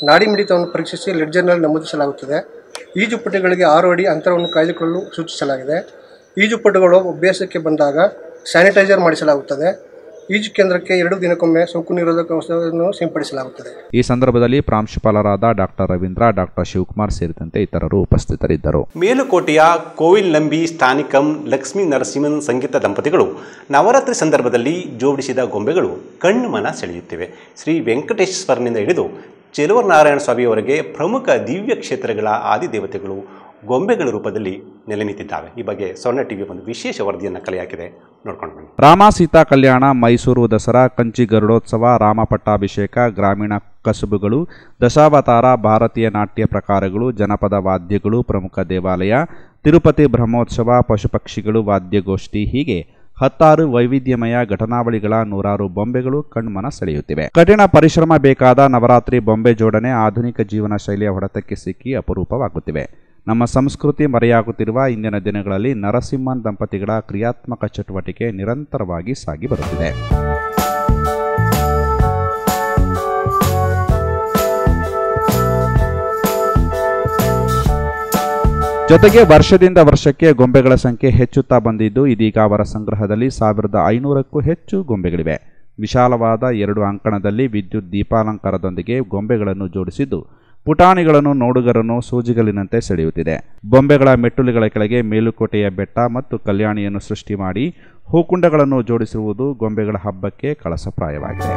ನಾಡಿ ಮಿಡಿತವನ್ನು ಪರೀಕ್ಷಿಸಿ ಲೆಡ್ಜರ್ನಲ್ಲಿ ನಮೂದಿಸಲಾಗುತ್ತದೆ ಈಜುಪಟುಗಳಿಗೆ ಆರು ಅಡಿ ಅಂತರವನ್ನು ಕಾಯ್ದುಕೊಳ್ಳಲು ಸೂಚಿಸಲಾಗಿದೆ ಈಜುಪಟುಗಳು ಅಭ್ಯಾಸಕ್ಕೆ ಬಂದಾಗ ಸ್ಯಾನಿಟೈಸರ್ ಮಾಡಿಸಲಾಗುತ್ತದೆ ಈಜು ಕೇಂದ್ರಕ್ಕೆ ಎರಡು ದಿನಕ್ಕೊಮ್ಮೆ ಸೋಂಕು ನಿರೋಧಕ ಔಷಧವನ್ನು ಸಿಂಪಡಿಸಲಾಗುತ್ತದೆ ಈ ಸಂದರ್ಭದಲ್ಲಿ ಪ್ರಾಂಶುಪಾಲರಾದ ಡಾಕ್ಟರ್ ರವೀಂದ್ರ ಡಾಕ್ಟರ್ ಶಿವಕುಮಾರ್ ಸೇರಿದಂತೆ ಇತರರು ಉಪಸ್ಥಿತರಿದ್ದರು ಮೇಲುಕೋಟೆಯ ಕೋವಿಲ್ ನಂಬಿ ಸ್ಥಾನಿಕಂ ಲಕ್ಷ್ಮೀ ನರಸಿಂಹನ್ ಸಂಗೀತ ದಂಪತಿಗಳು ನವರಾತ್ರಿ ಸಂದರ್ಭದಲ್ಲಿ ಜೋಡಿಸಿದ ಗೊಂಬೆಗಳು ಕಣ್ಣು ಮನ ಸೆಳೆಯುತ್ತಿವೆ ಶ್ರೀ ವೆಂಕಟೇಶ್ವರನಿಂದ ಹಿಡಿದು ಚೆಲುವ ನಾರಾಯಣ ಸ್ವಾಮಿಯವರೆಗೆ ಪ್ರಮುಖ ದಿವ್ಯ ಕ್ಷೇತ್ರಗಳ ಆದಿದೇವತೆಗಳು ಗೊಂಬೆಗಳ ರೂಪದಲ್ಲಿ ನೆಲೆ ನಿಂತಿದ್ದಾವೆ ಈ ಬಗ್ಗೆ ಸ್ವರ್ಣ ಟಿವಿ ಒಂದು ವಿಶೇಷ ವರದಿಯನ್ನು ಕಲೆ ಹಾಕಿದೆ ನೋಡ್ಕೊಂಡು ಬನ್ನಿ ರಾಮ ಸೀತಾ ಕಲ್ಯಾಣ ಮೈಸೂರು ದಸರಾ ಕಂಚಿ ಗರುಡೋತ್ಸವ ರಾಮ ಪಟ್ಟಾಭಿಷೇಕ ಗ್ರಾಮೀಣ ಕಸುಬುಗಳು ದಶಾವತಾರ ಭಾರತೀಯ ನಾಟ್ಯ ಪ್ರಕಾರಗಳು ಜನಪದ ವಾದ್ಯಗಳು ಪ್ರಮುಖ ದೇವಾಲಯ ತಿರುಪತಿ ಬ್ರಹ್ಮೋತ್ಸವ ಪಶುಪಕ್ಷಿಗಳು ವಾದ್ಯಗೋಷ್ಠಿ ಹೀಗೆ ಹತ್ತಾರು ವೈವಿಧ್ಯಮಯ ಘಟನಾವಳಿಗಳ ನೂರಾರು ಬೊಂಬೆಗಳು ಕಣ್ಮನ ಸೆಳೆಯುತ್ತಿವೆ ಕಠಿಣ ಪರಿಶ್ರಮ ಬೇಕಾದ ನವರಾತ್ರಿ ಬೊಂಬೆ ಜೋಡಣೆ ಆಧುನಿಕ ಜೀವನ ಶೈಲಿಯ ಹೊಡೆತಕ್ಕೆ ಸಿಕ್ಕಿ ಅಪರೂಪವಾಗುತ್ತಿವೆ ನಮ್ಮ ಸಂಸ್ಕೃತಿ ಮರೆಯಾಗುತ್ತಿರುವ ಇಂದಿನ ದಿನಗಳಲ್ಲಿ ನರಸಿಂಹನ್ ದಂಪತಿಗಳ ಕ್ರಿಯಾತ್ಮಕ ಚಟುವಟಿಕೆ ನಿರಂತರವಾಗಿ ಸಾಗಿ ಬರುತ್ತಿದೆ ಜೊತೆಗೆ ವರ್ಷದಿಂದ ವರ್ಷಕ್ಕೆ ಗೊಂಬೆಗಳ ಸಂಖ್ಯೆ ಹೆಚ್ಚುತ್ತಾ ಬಂದಿದ್ದು ಇದೀಗ ಅವರ ಸಂಗ್ರಹದಲ್ಲಿ ಸಾವಿರದ ಐನೂರಕ್ಕೂ ಹೆಚ್ಚು ಗೊಂಬೆಗಳಿವೆ ವಿಶಾಲವಾದ ಎರಡು ಅಂಕಣದಲ್ಲಿ ವಿದ್ಯುತ್ ದೀಪಾಲಂಕಾರದೊಂದಿಗೆ ಗೊಂಬೆಗಳನ್ನು ಜೋಡಿಸಿದ್ದು ಪುಟಾಣಿಗಳನ್ನು ನೋಡುಗರನ್ನು ಸೂಜಿಗಲಿನಂತೆ ಸೆಳೆಯುತ್ತಿದೆ ಬೊಂಬೆಗಳ ಮೆಟ್ಟುಲಿಗಳ ಕೆಳಗೆ ಮೇಲುಕೋಟೆಯ ಬೆಟ್ಟ ಮತ್ತು ಕಲ್ಯಾಣಿಯನ್ನು ಸೃಷ್ಟಿ ಮಾಡಿ ಹೂಕುಂಡಗಳನ್ನು ಜೋಡಿಸಿರುವುದು ಗೊಂಬೆಗಳ ಹಬ್ಬಕ್ಕೆ ಕಳಸಪ್ರಾಯವಾಗಿದೆ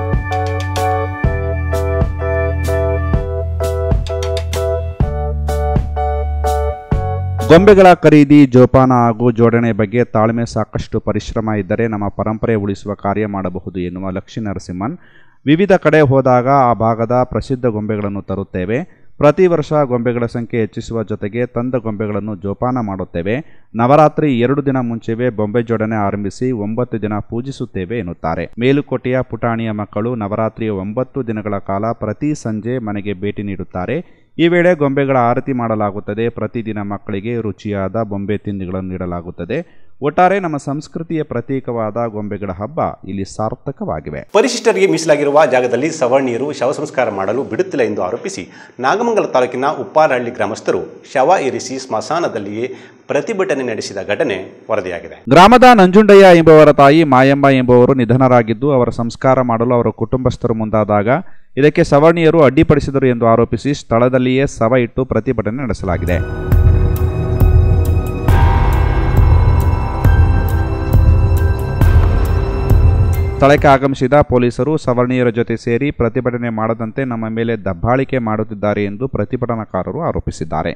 ಗೊಂಬೆಗಳ ಖರೀದಿ ಜೋಪಾನ ಹಾಗೂ ಜೋಡಣೆ ಬಗ್ಗೆ ತಾಳ್ಮೆ ಸಾಕಷ್ಟು ಪರಿಶ್ರಮ ಇದ್ದರೆ ನಮ್ಮ ಪರಂಪರೆ ಉಳಿಸುವ ಕಾರ್ಯ ಮಾಡಬಹುದು ಎನ್ನುವ ಲಕ್ಷ್ಮೀ ನರಸಿಂಹನ್ ವಿವಿಧ ಕಡೆ ಹೋದಾಗ ಆ ಭಾಗದ ಪ್ರಸಿದ್ಧ ಗೊಂಬೆಗಳನ್ನು ತರುತ್ತೇವೆ ಪ್ರತಿ ವರ್ಷ ಗೊಂಬೆಗಳ ಸಂಖ್ಯೆ ಹೆಚ್ಚಿಸುವ ಜೊತೆಗೆ ತಂದ ಗೊಂಬೆಗಳನ್ನು ಜೋಪಾನ ಮಾಡುತ್ತೇವೆ ನವರಾತ್ರಿ ಎರಡು ದಿನ ಮುಂಚೆವೇ ಬೊಂಬೆ ಜೋಡಣೆ ಆರಂಭಿಸಿ ಒಂಬತ್ತು ದಿನ ಪೂಜಿಸುತ್ತೇವೆ ಎನ್ನುತ್ತಾರೆ ಮೇಲುಕೋಟೆಯ ಪುಟಾಣಿಯ ಮಕ್ಕಳು ನವರಾತ್ರಿಯ ಒಂಬತ್ತು ದಿನಗಳ ಕಾಲ ಪ್ರತಿ ಸಂಜೆ ಮನೆಗೆ ಭೇಟಿ ನೀಡುತ್ತಾರೆ ಈ ವೇಳೆ ಗೊಂಬೆಗಳ ಆರತಿ ಮಾಡಲಾಗುತ್ತದೆ ಪ್ರತಿದಿನ ಮಕ್ಕಳಿಗೆ ರುಚಿಯಾದ ಬೊಂಬೆ ತಿಂಡಿಗಳನ್ನು ನೀಡಲಾಗುತ್ತದೆ ಒಟ್ಟಾರೆ ನಮ್ಮ ಸಂಸ್ಕೃತಿಯ ಪ್ರತೀಕವಾದ ಗೊಂಬೆಗಳ ಹಬ್ಬ ಇಲ್ಲಿ ಸಾರ್ಥಕವಾಗಿವೆ ಪರಿಶಿಷ್ಟರಿಗೆ ಮೀಸಲಾಗಿರುವ ಜಾಗದಲ್ಲಿ ಸವರ್ಣೀಯರು ಶವ ಸಂಸ್ಕಾರ ಮಾಡಲು ಬಿಡುತ್ತಿಲ್ಲ ಎಂದು ಆರೋಪಿಸಿ ನಾಗಮಂಗಲ ತಾಲೂಕಿನ ಉಪ್ಪಾರಹಳ್ಳಿ ಗ್ರಾಮಸ್ಥರು ಶವ ಇರಿಸಿ ಸ್ಮಶಾನದಲ್ಲಿಯೇ ಪ್ರತಿಭಟನೆ ನಡೆಸಿದ ಘಟನೆ ವರದಿಯಾಗಿದೆ ಗ್ರಾಮದ ನಂಜುಂಡಯ್ಯ ಎಂಬುವರ ತಾಯಿ ಮಾಯಮ್ಮ ಎಂಬುವರು ನಿಧನರಾಗಿದ್ದು ಅವರ ಸಂಸ್ಕಾರ ಮಾಡಲು ಅವರ ಕುಟುಂಬಸ್ಥರು ಮುಂದಾದಾಗ ಇದಕ್ಕೆ ಸವರ್ಣೀಯರು ಅಡ್ಡಿಪಡಿಸಿದರು ಎಂದು ಆರೋಪಿಸಿ ಸ್ಥಳದಲ್ಲಿಯೇ ಶವ ಇಟ್ಟು ಪ್ರತಿಭಟನೆ ನಡೆಸಲಾಗಿದೆ ಸ್ಥಳಕ್ಕೆ ಆಗಮಿಸಿದ ಪೊಲೀಸರು ಸವರ್ಣೀಯರ ಜೊತೆ ಸೇರಿ ಪ್ರತಿಭಟನೆ ಮಾಡದಂತೆ ನಮ್ಮ ಮೇಲೆ ದಬ್ಬಾಳಿಕೆ ಮಾಡುತ್ತಿದ್ದಾರೆ ಎಂದು ಪ್ರತಿಭಟನಾಕಾರರು ಆರೋಪಿಸಿದ್ದಾರೆ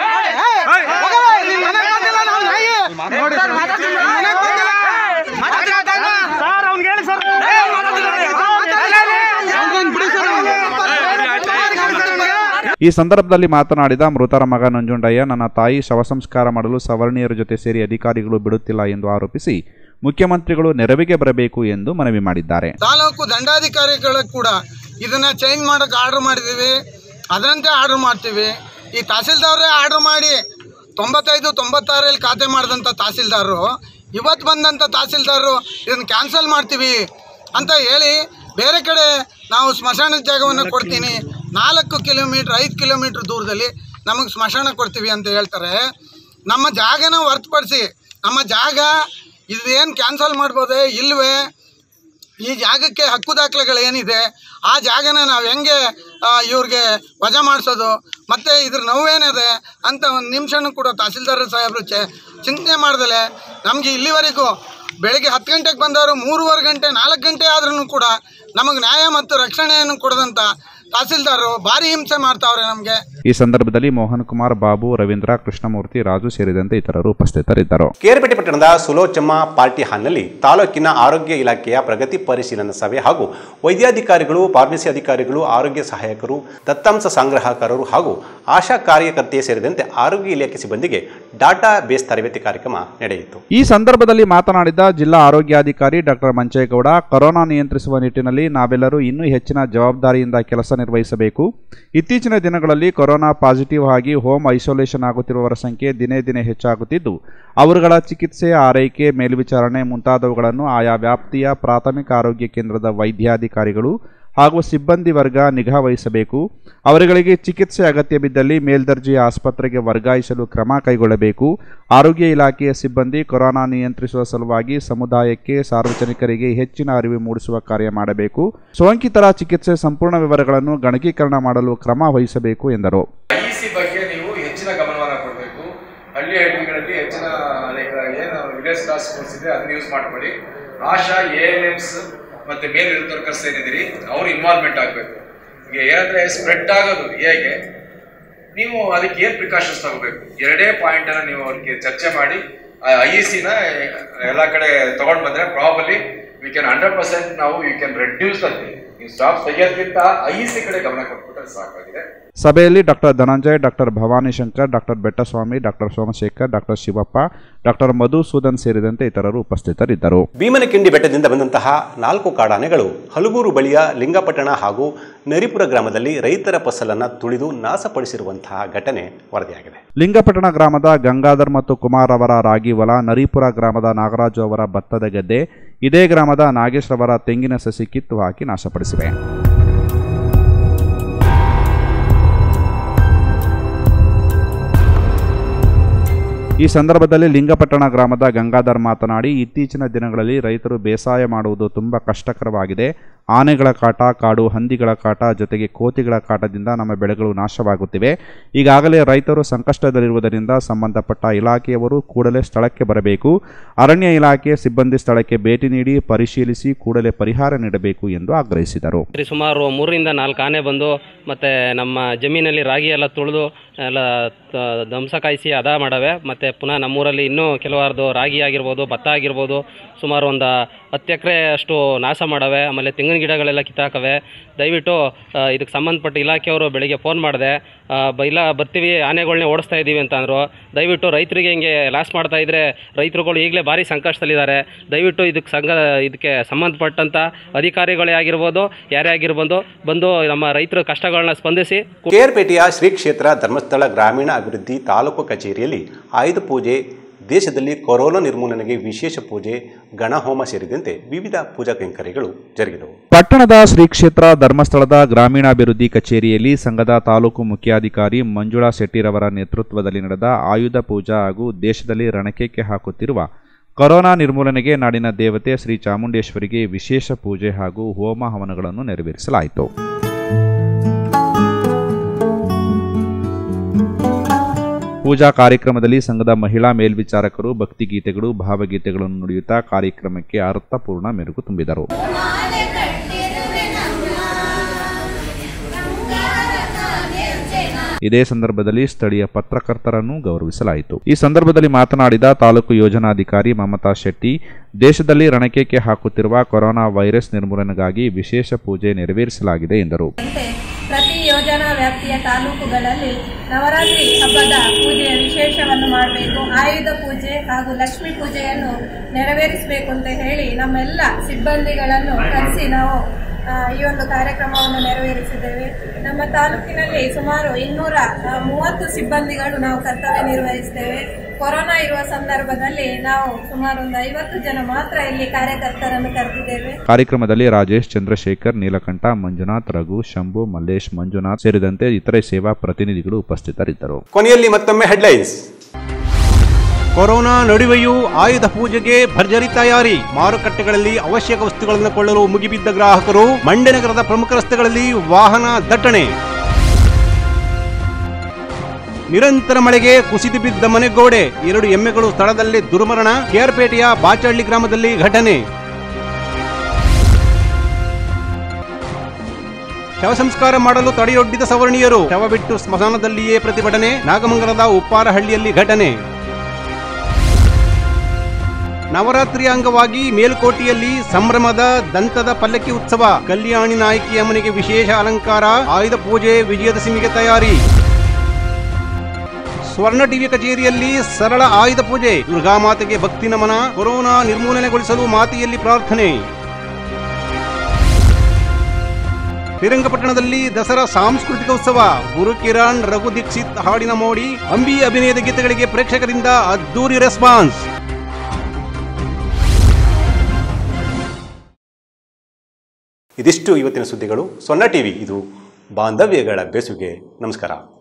ಈ ಸಂದರ್ಭದಲ್ಲಿ ಮಾತನಾಡಿದ ಮೃತರ ಮಗ ನಂಜುಂಡಯ್ಯ ನನ್ನ ತಾಯಿ ಶವ ಸಂಸ್ಕಾರ ಮಾಡಲು ಸವರ್ಣೀಯರ ಜೊತೆ ಸೇರಿ ಅಧಿಕಾರಿಗಳು ಬಿಡುತ್ತಿಲ್ಲ ಎಂದು ಆರೋಪಿಸಿ ಮುಖ್ಯಮಂತ್ರಿಗಳು ನೆರವಿಗೆ ಬರಬೇಕು ಎಂದು ಮನವಿ ಮಾಡಿದ್ದಾರೆ ತಾಲೂಕು ದಂಡಾಧಿಕಾರಿಗಳು ಕೂಡ ಇದನ್ನ ಚೇಂಜ್ ಮಾಡಕ್ಕೆ ಆರ್ಡರ್ ಮಾಡಿದ್ದೀವಿ ಅದರಂತೆ ಆರ್ಡರ್ ಮಾಡ್ತೀವಿ ಈ ತಹಸೀಲ್ದಾರೇ ಆರ್ಡರ್ ಮಾಡಿ ತೊಂಬತ್ತೈದು ತೊಂಬತ್ತಾರಲ್ಲಿ ಖಾತೆ ಮಾಡಿದಂಥ ತಹಸೀಲ್ದಾರರು ಇವತ್ತು ಬಂದಂಥ ತಹಸೀಲ್ದಾರರು ಇದನ್ನು ಕ್ಯಾನ್ಸಲ್ ಮಾಡ್ತೀವಿ ಅಂತ ಹೇಳಿ ಬೇರೆ ಕಡೆ ನಾವು ಸ್ಮಶಾನದ ಜಾಗವನ್ನು ಕೊಡ್ತೀನಿ ನಾಲ್ಕು ಕಿಲೋಮೀಟ್ರ್ ಐದು ಕಿಲೋಮೀಟ್ರ್ ದೂರದಲ್ಲಿ ನಮಗೆ ಸ್ಮಶಾನ ಕೊಡ್ತೀವಿ ಅಂತ ಹೇಳ್ತಾರೆ ನಮ್ಮ ಜಾಗನ ಹೊರತುಪಡಿಸಿ ನಮ್ಮ ಜಾಗ ಇದೇನು ಕ್ಯಾನ್ಸಲ್ ಮಾಡ್ಬೋದೇ ಇಲ್ವೇ ಈ ಜಾಗಕ್ಕೆ ಹಕ್ಕು ದಾಖಲೆಗಳು ಏನಿದೆ ಆ ಜಾಗನ ನಾವು ಹೆಂಗೆ ಆ, ಇವ್ರಿಗೆ ವಜಾ ಮಾಡಿಸೋದು ಮತ್ತು ಇದ್ರ ನೋವೇನಿದೆ ಅಂತ ಒಂದು ನಿಮಿಷನೂ ಕೂಡ ತಹಸೀಲ್ದಾರ್ ಸಾಹೇಬರು ಚೆ ಚಿಂತನೆ ಮಾಡ್ದಲೆ ನಮಗೆ ಇಲ್ಲಿವರೆಗೂ ಬೆಳಗ್ಗೆ ಹತ್ತು ಗಂಟೆಗೆ ಬಂದವರು ಮೂರುವರೆ ಗಂಟೆ ನಾಲ್ಕು ಗಂಟೆ ಆದ್ರೂ ಕೂಡ ನಮಗೆ ನ್ಯಾಯ ಮತ್ತು ರಕ್ಷಣೆಯನ್ನು ಕೊಡದಂಥ ತಹಸೀಲ್ದಾರರು ಭಾರಿ ಹಿಂಸೆ ಮಾಡ್ತಾವ್ರೆ ನಮಗೆ ಈ ಸಂದರ್ಭದಲ್ಲಿ ಮೋಹನ್ ಕುಮಾರ್ ಬಾಬು ರವೀಂದ್ರ ಕೃಷ್ಣಮೂರ್ತಿ ರಾಜು ಸೇರಿದಂತೆ ಇತರರು ಉಪಸ್ಥಿತರಿದ್ದರು ಕೇರ್ಪೇಟೆ ಪಟ್ಟಣದ ಸುಲೋಚಮ್ಮ ಪಾರ್ಟಿ ಹಾಲ್ನಲ್ಲಿ ತಾಲೂಕಿನ ಆರೋಗ್ಯ ಇಲಾಖೆಯ ಪ್ರಗತಿ ಪರಿಶೀಲನಾ ಸಭೆ ಹಾಗೂ ವೈದ್ಯಾಧಿಕಾರಿಗಳು ಫಾರ್ಮಸಿ ಅಧಿಕಾರಿಗಳು ಆರೋಗ್ಯ ಸಹಾಯಕರು ದತ್ತಾಂಶ ಸಂಗ್ರಹಕಾರರು ಹಾಗೂ ಆಶಾ ಕಾರ್ಯಕರ್ತೆ ಸೇರಿದಂತೆ ಆರೋಗ್ಯ ಇಲಾಖೆ ಸಿಬ್ಬಂದಿಗೆ ಡಾಟಾ ಬೇಸ್ ತರಬೇತಿ ಕಾರ್ಯಕ್ರಮ ನಡೆಯಿತು ಈ ಸಂದರ್ಭದಲ್ಲಿ ಮಾತನಾಡಿದ ಜಿಲ್ಲಾ ಆರೋಗ್ಯಾಧಿಕಾರಿ ಡಾಕ್ಟರ್ ಮಂಚೇಗೌಡ ಕೊರೋನಾ ನಿಯಂತ್ರಿಸುವ ನಿಟ್ಟಿನಲ್ಲಿ ನಾವೆಲ್ಲರೂ ಇನ್ನೂ ಹೆಚ್ಚಿನ ಜವಾಬ್ದಾರಿಯಿಂದ ಕೆಲಸ ನಿರ್ವಹಿಸಬೇಕು ಇತ್ತೀಚಿನ ದಿನಗಳಲ್ಲಿ ಕೊರೋನಾ ಪಾಸಿಟಿವ್ ಆಗಿ ಹೋಮ್ ಐಸೋಲೇಷನ್ ಆಗುತ್ತಿರುವವರ ಸಂಖ್ಯೆ ದಿನೇ ದಿನೇ ಹೆಚ್ಚಾಗುತ್ತಿದ್ದು ಅವರುಗಳ ಚಿಕಿತ್ಸೆ ಆರೈಕೆ ಮೇಲ್ವಿಚಾರಣೆ ಮುಂತಾದವುಗಳನ್ನು ಆಯಾ ವ್ಯಾಪ್ತಿಯ ಪ್ರಾಥಮಿಕ ಆರೋಗ್ಯ ಕೇಂದ್ರದ ವೈದ್ಯಾಧಿಕಾರಿಗಳು ಹಾಗೂ ಸಿಬ್ಬಂದಿ ವರ್ಗ ನಿಗಾ ವಹಿಸಬೇಕು ಅವರುಗಳಿಗೆ ಚಿಕಿತ್ಸೆ ಅಗತ್ಯ ಬಿದ್ದಲ್ಲಿ ಮೇಲ್ದರ್ಜೆಯ ಆಸ್ಪತ್ರೆಗೆ ವರ್ಗಾಯಿಸಲು ಕ್ರಮ ಕೈಗೊಳ್ಳಬೇಕು ಆರೋಗ್ಯ ಇಲಾಖೆಯ ಸಿಬ್ಬಂದಿ ಕೊರೋನಾ ನಿಯಂತ್ರಿಸುವ ಸಲುವಾಗಿ ಸಮುದಾಯಕ್ಕೆ ಸಾರ್ವಜನಿಕರಿಗೆ ಹೆಚ್ಚಿನ ಅರಿವು ಮೂಡಿಸುವ ಕಾರ್ಯ ಮಾಡಬೇಕು ಸೋಂಕಿತರ ಚಿಕಿತ್ಸೆ ಸಂಪೂರ್ಣ ವಿವರಗಳನ್ನು ಗಣಕೀಕರಣ ಮಾಡಲು ಕ್ರಮ ವಹಿಸಬೇಕು ಎಂದರು ಇ ಸಿ ಬಗ್ಗೆ ನೀವು ಹೆಚ್ಚಿನ ಗಮನವನ್ನು ಕೊಡಬೇಕು ಹಳ್ಳಿ ಹಳ್ಳಿಗಳಲ್ಲಿ ಹೆಚ್ಚಿನ ಲೈಕ್ ಏನು ವಿಲೇಜ್ ಟಾಸ್ಕ್ ಫೋರ್ಸ್ ಇದೆ ಅದನ್ನ ಯೂಸ್ ಮಾಡ್ಕೊಳ್ಳಿ ಆಶಾ ಎ ಎನ್ ಎಮ್ಸ್ ಮತ್ತೆ ಮೇಲ್ ಹೆಲ್ತ್ ವರ್ಕರ್ಸ್ ಏನಿದ್ದೀರಿ ಅವ್ರು ಇನ್ವಾಲ್ವ್ಮೆಂಟ್ ಆಗಬೇಕು ಈಗ ಏನಂದ್ರೆ ಸ್ಪ್ರೆಡ್ ಆಗೋದು ಹೇಗೆ ನೀವು ಅದಕ್ಕೆ ಏನು ಪ್ರಿಕಾಷನ್ಸ್ ತಗೋಬೇಕು ಎರಡೇ ಪಾಯಿಂಟ್ ಅನ್ನ ನೀವು ಅವ್ರಿಗೆ ಚರ್ಚೆ ಮಾಡಿ ಐ ಇ ಸಿನ ಎಲ್ಲ ಕಡೆ ತಗೊಂಡ್ ಬಂದ್ರೆ probably we can hundred percent ನಾವು ಯು ಕ್ಯಾನ್ ರೆಡ್ಯೂಸ್ ಅಲ್ಲಿ ನೀವು ಸ್ಟಾಪ್ ತೆಗಿಯೋದ್ಕಿಂತ ಐ ಇ ಸಿ ಕಡೆ ಗಮನ ಕೊಟ್ಬಿಟ್ರೆ ಸಾಕಾಗಿದೆ ಸಭೆಯಲ್ಲಿ doctor Dhananjay doctor Bhavani Shankar doctor Bettaswamy doctor Somashekar doctor Shivappa doctor Madhusudan ಸೇರಿದಂತೆ ಇತರರು ಉಪಸ್ಥಿತರಿದ್ದರು ಭೀಮನಕಿಂಡಿ ಬೆಟ್ಟದಿಂದ ಬಂದಂತಹ ನಾಲ್ಕು ಕಾಡಾನೆಗಳು ಹಲಗೂರು ಬಳಿಯ ಲಿಂಗಪಟ್ಟಣ ಹಾಗೂ ನರಿಪುರ ಗ್ರಾಮದಲ್ಲಿ ರೈತರ ಫಸಲನ್ನು ತುಳಿದು ನಾಶಪಡಿಸಿರುವಂತಹ ಘಟನೆ ವರದಿಯಾಗಿದೆ ಲಿಂಗಪಟ್ಟಣ ಗ್ರಾಮದ ಗಂಗಾಧರ್ ಮತ್ತು ಕುಮಾರ್ ಅವರ ರಾಗಿ ಹೊಲ ನರಿಪುರ ಗ್ರಾಮದ ನಾಗರಾಜು ಅವರ ಭತ್ತದ ಗದ್ದೆ ಇದೇ ಗ್ರಾಮದ ನಾಗೇಶ್ ರವರ ತೆಂಗಿನ ಸಸಿ ಕಿತ್ತು ಹಾಕಿ ನಾಶಪಡಿಸಿವೆ ಈ ಸಂದರ್ಭದಲ್ಲಿ ಲಿಂಗಪಟ್ಟಣ ಗ್ರಾಮದ ಗಂಗಾಧರ್ ಮಾತನಾಡಿ ಇತ್ತೀಚಿನ ದಿನಗಳಲ್ಲಿ ರೈತರು ಬೇಸಾಯ ಮಾಡುವುದು ತುಂಬ ಕಷ್ಟಕರವಾಗಿದೆ ಆನೆಗಳ ಕಾಟ ಕಾಡು ಹಂದಿಗಳ ಕಾಟ ಜೊತೆಗೆ ಕೋತಿಗಳ ಕಾಟದಿಂದ ನಮ್ಮ ಬೆಳೆಗಳು ನಾಶವಾಗುತ್ತಿವೆ ಈಗಾಗಲೇ ರೈತರು ಸಂಕಷ್ಟದಲ್ಲಿರುವುದರಿಂದ ಸಂಬಂಧಪಟ್ಟ ಇಲಾಖೆಯವರು ಕೂಡಲೇ ಸ್ಥಳಕ್ಕೆ ಬರಬೇಕು ಅರಣ್ಯ ಇಲಾಖೆ ಸಿಬ್ಬಂದಿ ಸ್ಥಳಕ್ಕೆ ಭೇಟಿ ನೀಡಿ ಪರಿಶೀಲಿಸಿ ಕೂಡಲೇ ಪರಿಹಾರ ನೀಡಬೇಕು ಎಂದು ಆಗ್ರಹಿಸಿದರು ಸರಿ ಸುಮಾರು ಮೂರರಿಂದ ನಾಲ್ಕು ಆನೆ ಬಂದು ಮತ್ತು ನಮ್ಮ ಜಮೀನಲ್ಲಿ ರಾಗಿ ಎಲ್ಲ ತುಳಿದು ಎಲ್ಲ ತ- ಧ್ವಂಸ ಕಾಯಿಸಿ ಅದ ಮಾಡವೆ ಮತ್ತು ಪುನಃ ನಮ್ಮೂರಲ್ಲಿ ಇನ್ನೂ ಕೆಲವಾರ್ದು ರಾಗಿ ಆಗಿರ್ಬೋದು ಭತ್ತ ಆಗಿರ್ಬೋದು ಸುಮಾರು ಒಂದು ಹತ್ತು ಎಕರೆ ಅಷ್ಟು ನಾಶ ಮಾಡವೆ ಆಮೇಲೆ ತೆಂಗಿನ ಗಿಡಗಳೆಲ್ಲ ಕಿತ್ತಾಕವೆ ದಯವಿಟ್ಟು ಆ, ಇದಕ್ಕೆ ಸಂಬಂಧಪಟ್ಟ ಇಲಾಖೆಯವರು ಬೆಳಿಗ್ಗೆ ಫೋನ್ ಮಾಡಿದೆ ಇಲ್ಲ ಬರ್ತೀವಿ ಆನೆಗಳನ್ನೇ ಓಡಿಸ್ತಾ ಇದ್ದೀವಿ ಅಂತ ಅಂದರು ದಯವಿಟ್ಟು ರೈತರಿಗೆ ಹಿಂಗೆ ಲಾಸ್ ಮಾಡ್ತಾ ಇದ್ರೆ ರೈತರುಗಳು ಈಗಲೇ ಭಾರಿ ಸಂಕಷ್ಟದಲ್ಲಿದ್ದಾರೆ ದಯವಿಟ್ಟು ಇದಕ್ಕೆ ಸಂಘ ಇದಕ್ಕೆ ಸಂಬಂಧಪಟ್ಟಂಥ ಅಧಿಕಾರಿಗಳೇ ಆಗಿರ್ಬೋದು ಯಾರೇ ಆಗಿರ್ಬೋದು ಬಂದು ನಮ್ಮ ರೈತರ ಕಷ್ಟಗಳನ್ನ ಸ್ಪಂದಿಸಿ ಕೇರ್ಪೇಟೆಯ ಶ್ರೀ ಕ್ಷೇತ್ರ ಧರ್ಮಸ್ಥಳ ಗ್ರಾಮೀಣ ಅಭಿವೃದ್ಧಿ ತಾಲೂಕು ಕಚೇರಿಯಲ್ಲಿ ಆಯುಧ ಪೂಜೆ ದೇಶದಲ್ಲಿ ಕೊರೋನಾ ನಿರ್ಮೂಲನೆಗೆ ವಿಶೇಷ ಪೂಜೆ ಗಣಹೋಮ ಸೇರಿದಂತೆ ವಿವಿಧ ಪೂಜಾ ಕೈಂಕರ್ಯಗಳು ಜರುಗಿದವು ಪಟ್ಟಣದ ಶ್ರೀ ಕ್ಷೇತ್ರ ಧರ್ಮಸ್ಥಳದ ಗ್ರಾಮೀಣಾಭಿವೃದ್ಧಿ ಕಚೇರಿಯಲ್ಲಿ ಸಂಘದ ತಾಲೂಕು ಮುಖ್ಯಾಧಿಕಾರಿ ಮಂಜುಳಾ ಶೆಟ್ಟಿರವರ ನೇತೃತ್ವದಲ್ಲಿ ನಡೆದ ಆಯುಧ ಪೂಜಾ ಹಾಗೂ ದೇಶದಲ್ಲಿ ರಣಕೇಕೆ ಹಾಕುತ್ತಿರುವ ಕೊರೋನಾ ನಿರ್ಮೂಲನೆಗೆ ನಾಡಿನ ದೇವತೆ ಶ್ರೀ ಚಾಮುಂಡೇಶ್ವರಿಗೆ ವಿಶೇಷ ಪೂಜೆ ಹಾಗೂ ಹೋಮ ಹವನಗಳನ್ನು ನೆರವೇರಿಸಲಾಯಿತು ಪೂಜಾ ಕಾರ್ಯಕ್ರಮದಲ್ಲಿ ಸಂಘದ ಮಹಿಳಾ ಮೇಲ್ವಿಚಾರಕರು ಭಕ್ತಿಗೀತೆಗಳು ಭಾವಗೀತೆಗಳನ್ನು ನುಡಿಯುತ್ತಾ ಕಾರ್ಯಕ್ರಮಕ್ಕೆ ಅರ್ಥಪೂರ್ಣ ಮೆರುಗು ತುಂಬಿದರು ಇದೇ ಸಂದರ್ಭದಲ್ಲಿ ಸ್ಥಳೀಯ ಪತ್ರಕರ್ತರನ್ನು ಗೌರವಿಸಲಾಯಿತು ಈ ಸಂದರ್ಭದಲ್ಲಿ ಮಾತನಾಡಿದ ತಾಲೂಕು ಯೋಜನಾಧಿಕಾರಿ ಮಮತಾ ಶೆಟ್ಟಿ ದೇಶದಲ್ಲಿ ರಣಕೇಕೆ ಹಾಕುತ್ತಿರುವ ಕೊರೋನಾ ವೈರಸ್ ನಿರ್ಮೂಲನೆಗಾಗಿ ವಿಶೇಷ ಪೂಜೆ ನೆರವೇರಿಸಲಾಗಿದೆ ಎಂದರು ಪ್ರತಿ ಯೋಜನಾ ವ್ಯಾಪ್ತಿಯ ತಾಲೂಕುಗಳಲ್ಲಿ ನವರಾತ್ರಿ ಹಬ್ಬದ ಪೂಜೆಯ ವಿಶೇಷವನ್ನು ಮಾಡಬೇಕು ಆಯುಧ ಪೂಜೆ ಹಾಗೂ ಲಕ್ಷ್ಮೀ ಪೂಜೆಯನ್ನು ನೆರವೇರಿಸಬೇಕು ಅಂತ ಹೇಳಿ ನಮ್ಮೆಲ್ಲ ಸಿಬ್ಬಂದಿಗಳನ್ನು ಕರೆಸಿ ನಾವು ಆ, ಈ ಒಂದು ಕಾರ್ಯಕ್ರಮವನ್ನು ನೆರವೇರಿಸಿದ್ದೇವೆ ನಮ್ಮ ತಾಲೂಕಿನಲ್ಲಿ ಸುಮಾರು ಇನ್ನೂರ ಆ, ಮೂವತ್ತು ಸಿಬ್ಬಂದಿಗಳು ನಾವು ಕರ್ತವ್ಯ ನಿರ್ವಹಿಸ್ತೇವೆ ಕೊರೋನಾ ಇರುವ ಸಂದರ್ಭದಲ್ಲಿ ನಾವು ಸುಮಾರು ಒಂದು ಐವತ್ತು ಜನ ಮಾತ್ರ ಇಲ್ಲಿ ಕಾರ್ಯಕರ್ತರನ್ನು ಕರೆದಿದ್ದೇವೆ ಕಾರ್ಯಕ್ರಮದಲ್ಲಿ ರಾಜೇಶ್ ಚಂದ್ರಶೇಖರ್ ನೀಲಕಂಠ ಮಂಜುನಾಥ್ ರಘು ಶಂಭು ಮಲ್ಲೇಶ್ ಮಂಜುನಾಥ್ ಸೇರಿದಂತೆ ಇತರೆ ಸೇವಾ ಪ್ರತಿನಿಧಿಗಳು ಉಪಸ್ಥಿತರಿದ್ದರು ಕೊನೆಯಲ್ಲಿ ಮತ್ತೊಮ್ಮೆ ಹೆಡ್ಲೈನ್ಸ್ ಕೊರೋನಾ ನಡುವೆಯೂ ಆಯುಧ ಪೂಜೆಗೆ ಭರ್ಜರಿ ತಯಾರಿ ಮಾರುಕಟ್ಟೆಗಳಲ್ಲಿ ಅವಶ್ಯಕ ವಸ್ತುಗಳನ್ನು ಕೊಳ್ಳಲು ಮುಗಿಬಿದ್ದ ಗ್ರಾಹಕರು ಮಂಡ್ಯ ನಗರದ ಪ್ರಮುಖ ರಸ್ತೆಗಳಲ್ಲಿ ವಾಹನ ದಟ್ಟಣೆ ನಿರಂತರ ಮಳೆಗೆ ಕುಸಿದು ಬಿದ್ದ ಮನೆಗೋಡೆ ಎರಡು ಎಮ್ಮೆಗಳು ಸ್ಥಳದಲ್ಲೇ ದುರ್ಮರಣ ಕೆಆರ್ಪೇಟೆಯ ಬಾಚಹಳ್ಳಿ ಗ್ರಾಮದಲ್ಲಿ ಘಟನೆ ಶವ ಸಂಸ್ಕಾರ ಮಾಡಲು ತಡೆಯೊಡ್ಡಿದ ಸವರ್ಣೀಯರು ಶವ ಬಿಟ್ಟು ಸ್ಮಶಾನದಲ್ಲಿಯೇ ಪ್ರತಿಭಟನೆ ನಾಗಮಂಗಲದ ಉಪ್ಪಾರಹಳ್ಳಿಯಲ್ಲಿ ಘಟನೆ ನವರಾತ್ರಿ ಅಂಗವಾಗಿ ಮೇಲ್ಕೋಟೆಯಲ್ಲಿ ಸಂಭ್ರಮದ ದಂತದ ಪಲ್ಲಕ್ಕಿ ಉತ್ಸವ ಕಲ್ಯಾಣಿ ನಾಯಕಿಯ ಮನೆಗೆ ವಿಶೇಷ ಅಲಂಕಾರ ಆಯುಧ ಪೂಜೆ ವಿಜಯದಶಮಿಗೆ ತಯಾರಿ ಸ್ವರ್ಣ ಟಿವಿ ಕಚೇರಿಯಲ್ಲಿ ಸರಳ ಆಯುಧ ಪೂಜೆ ದುರ್ಗಾಮಾತೆಗೆ ಭಕ್ತಿ ನಮನ ಕೊರೋನಾ ನಿರ್ಮೂಲನೆಗೊಳಿಸಲು ಮಾತೆಯಲ್ಲಿ ಪ್ರಾರ್ಥನೆ ಶ್ರೀರಂಗಪಟ್ಟಣದಲ್ಲಿ ದಸರಾ ಸಾಂಸ್ಕೃತಿಕ ಉತ್ಸವ ಗುರು ಕಿರಣ್ ರಘು ದೀಕ್ಷಿತ್ ಹಾಡಿನ ಮೋಡಿ ಅಂಬಿ ಅಭಿನಯದ ಗೀತೆಗಳಿಗೆ ಪ್ರೇಕ್ಷಕರಿಂದ ಅದ್ದೂರಿ ರೆಸ್ಪಾನ್ಸ್ ಇದಿಷ್ಟು ಇವತ್ತಿನ ಸುದ್ದಿಗಳು ಸೊನ್ನ ಟಿವಿ ಇದು ಬಾಂಧವ್ಯಗಳ ಬೆಸುಗೆ ನಮಸ್ಕಾರ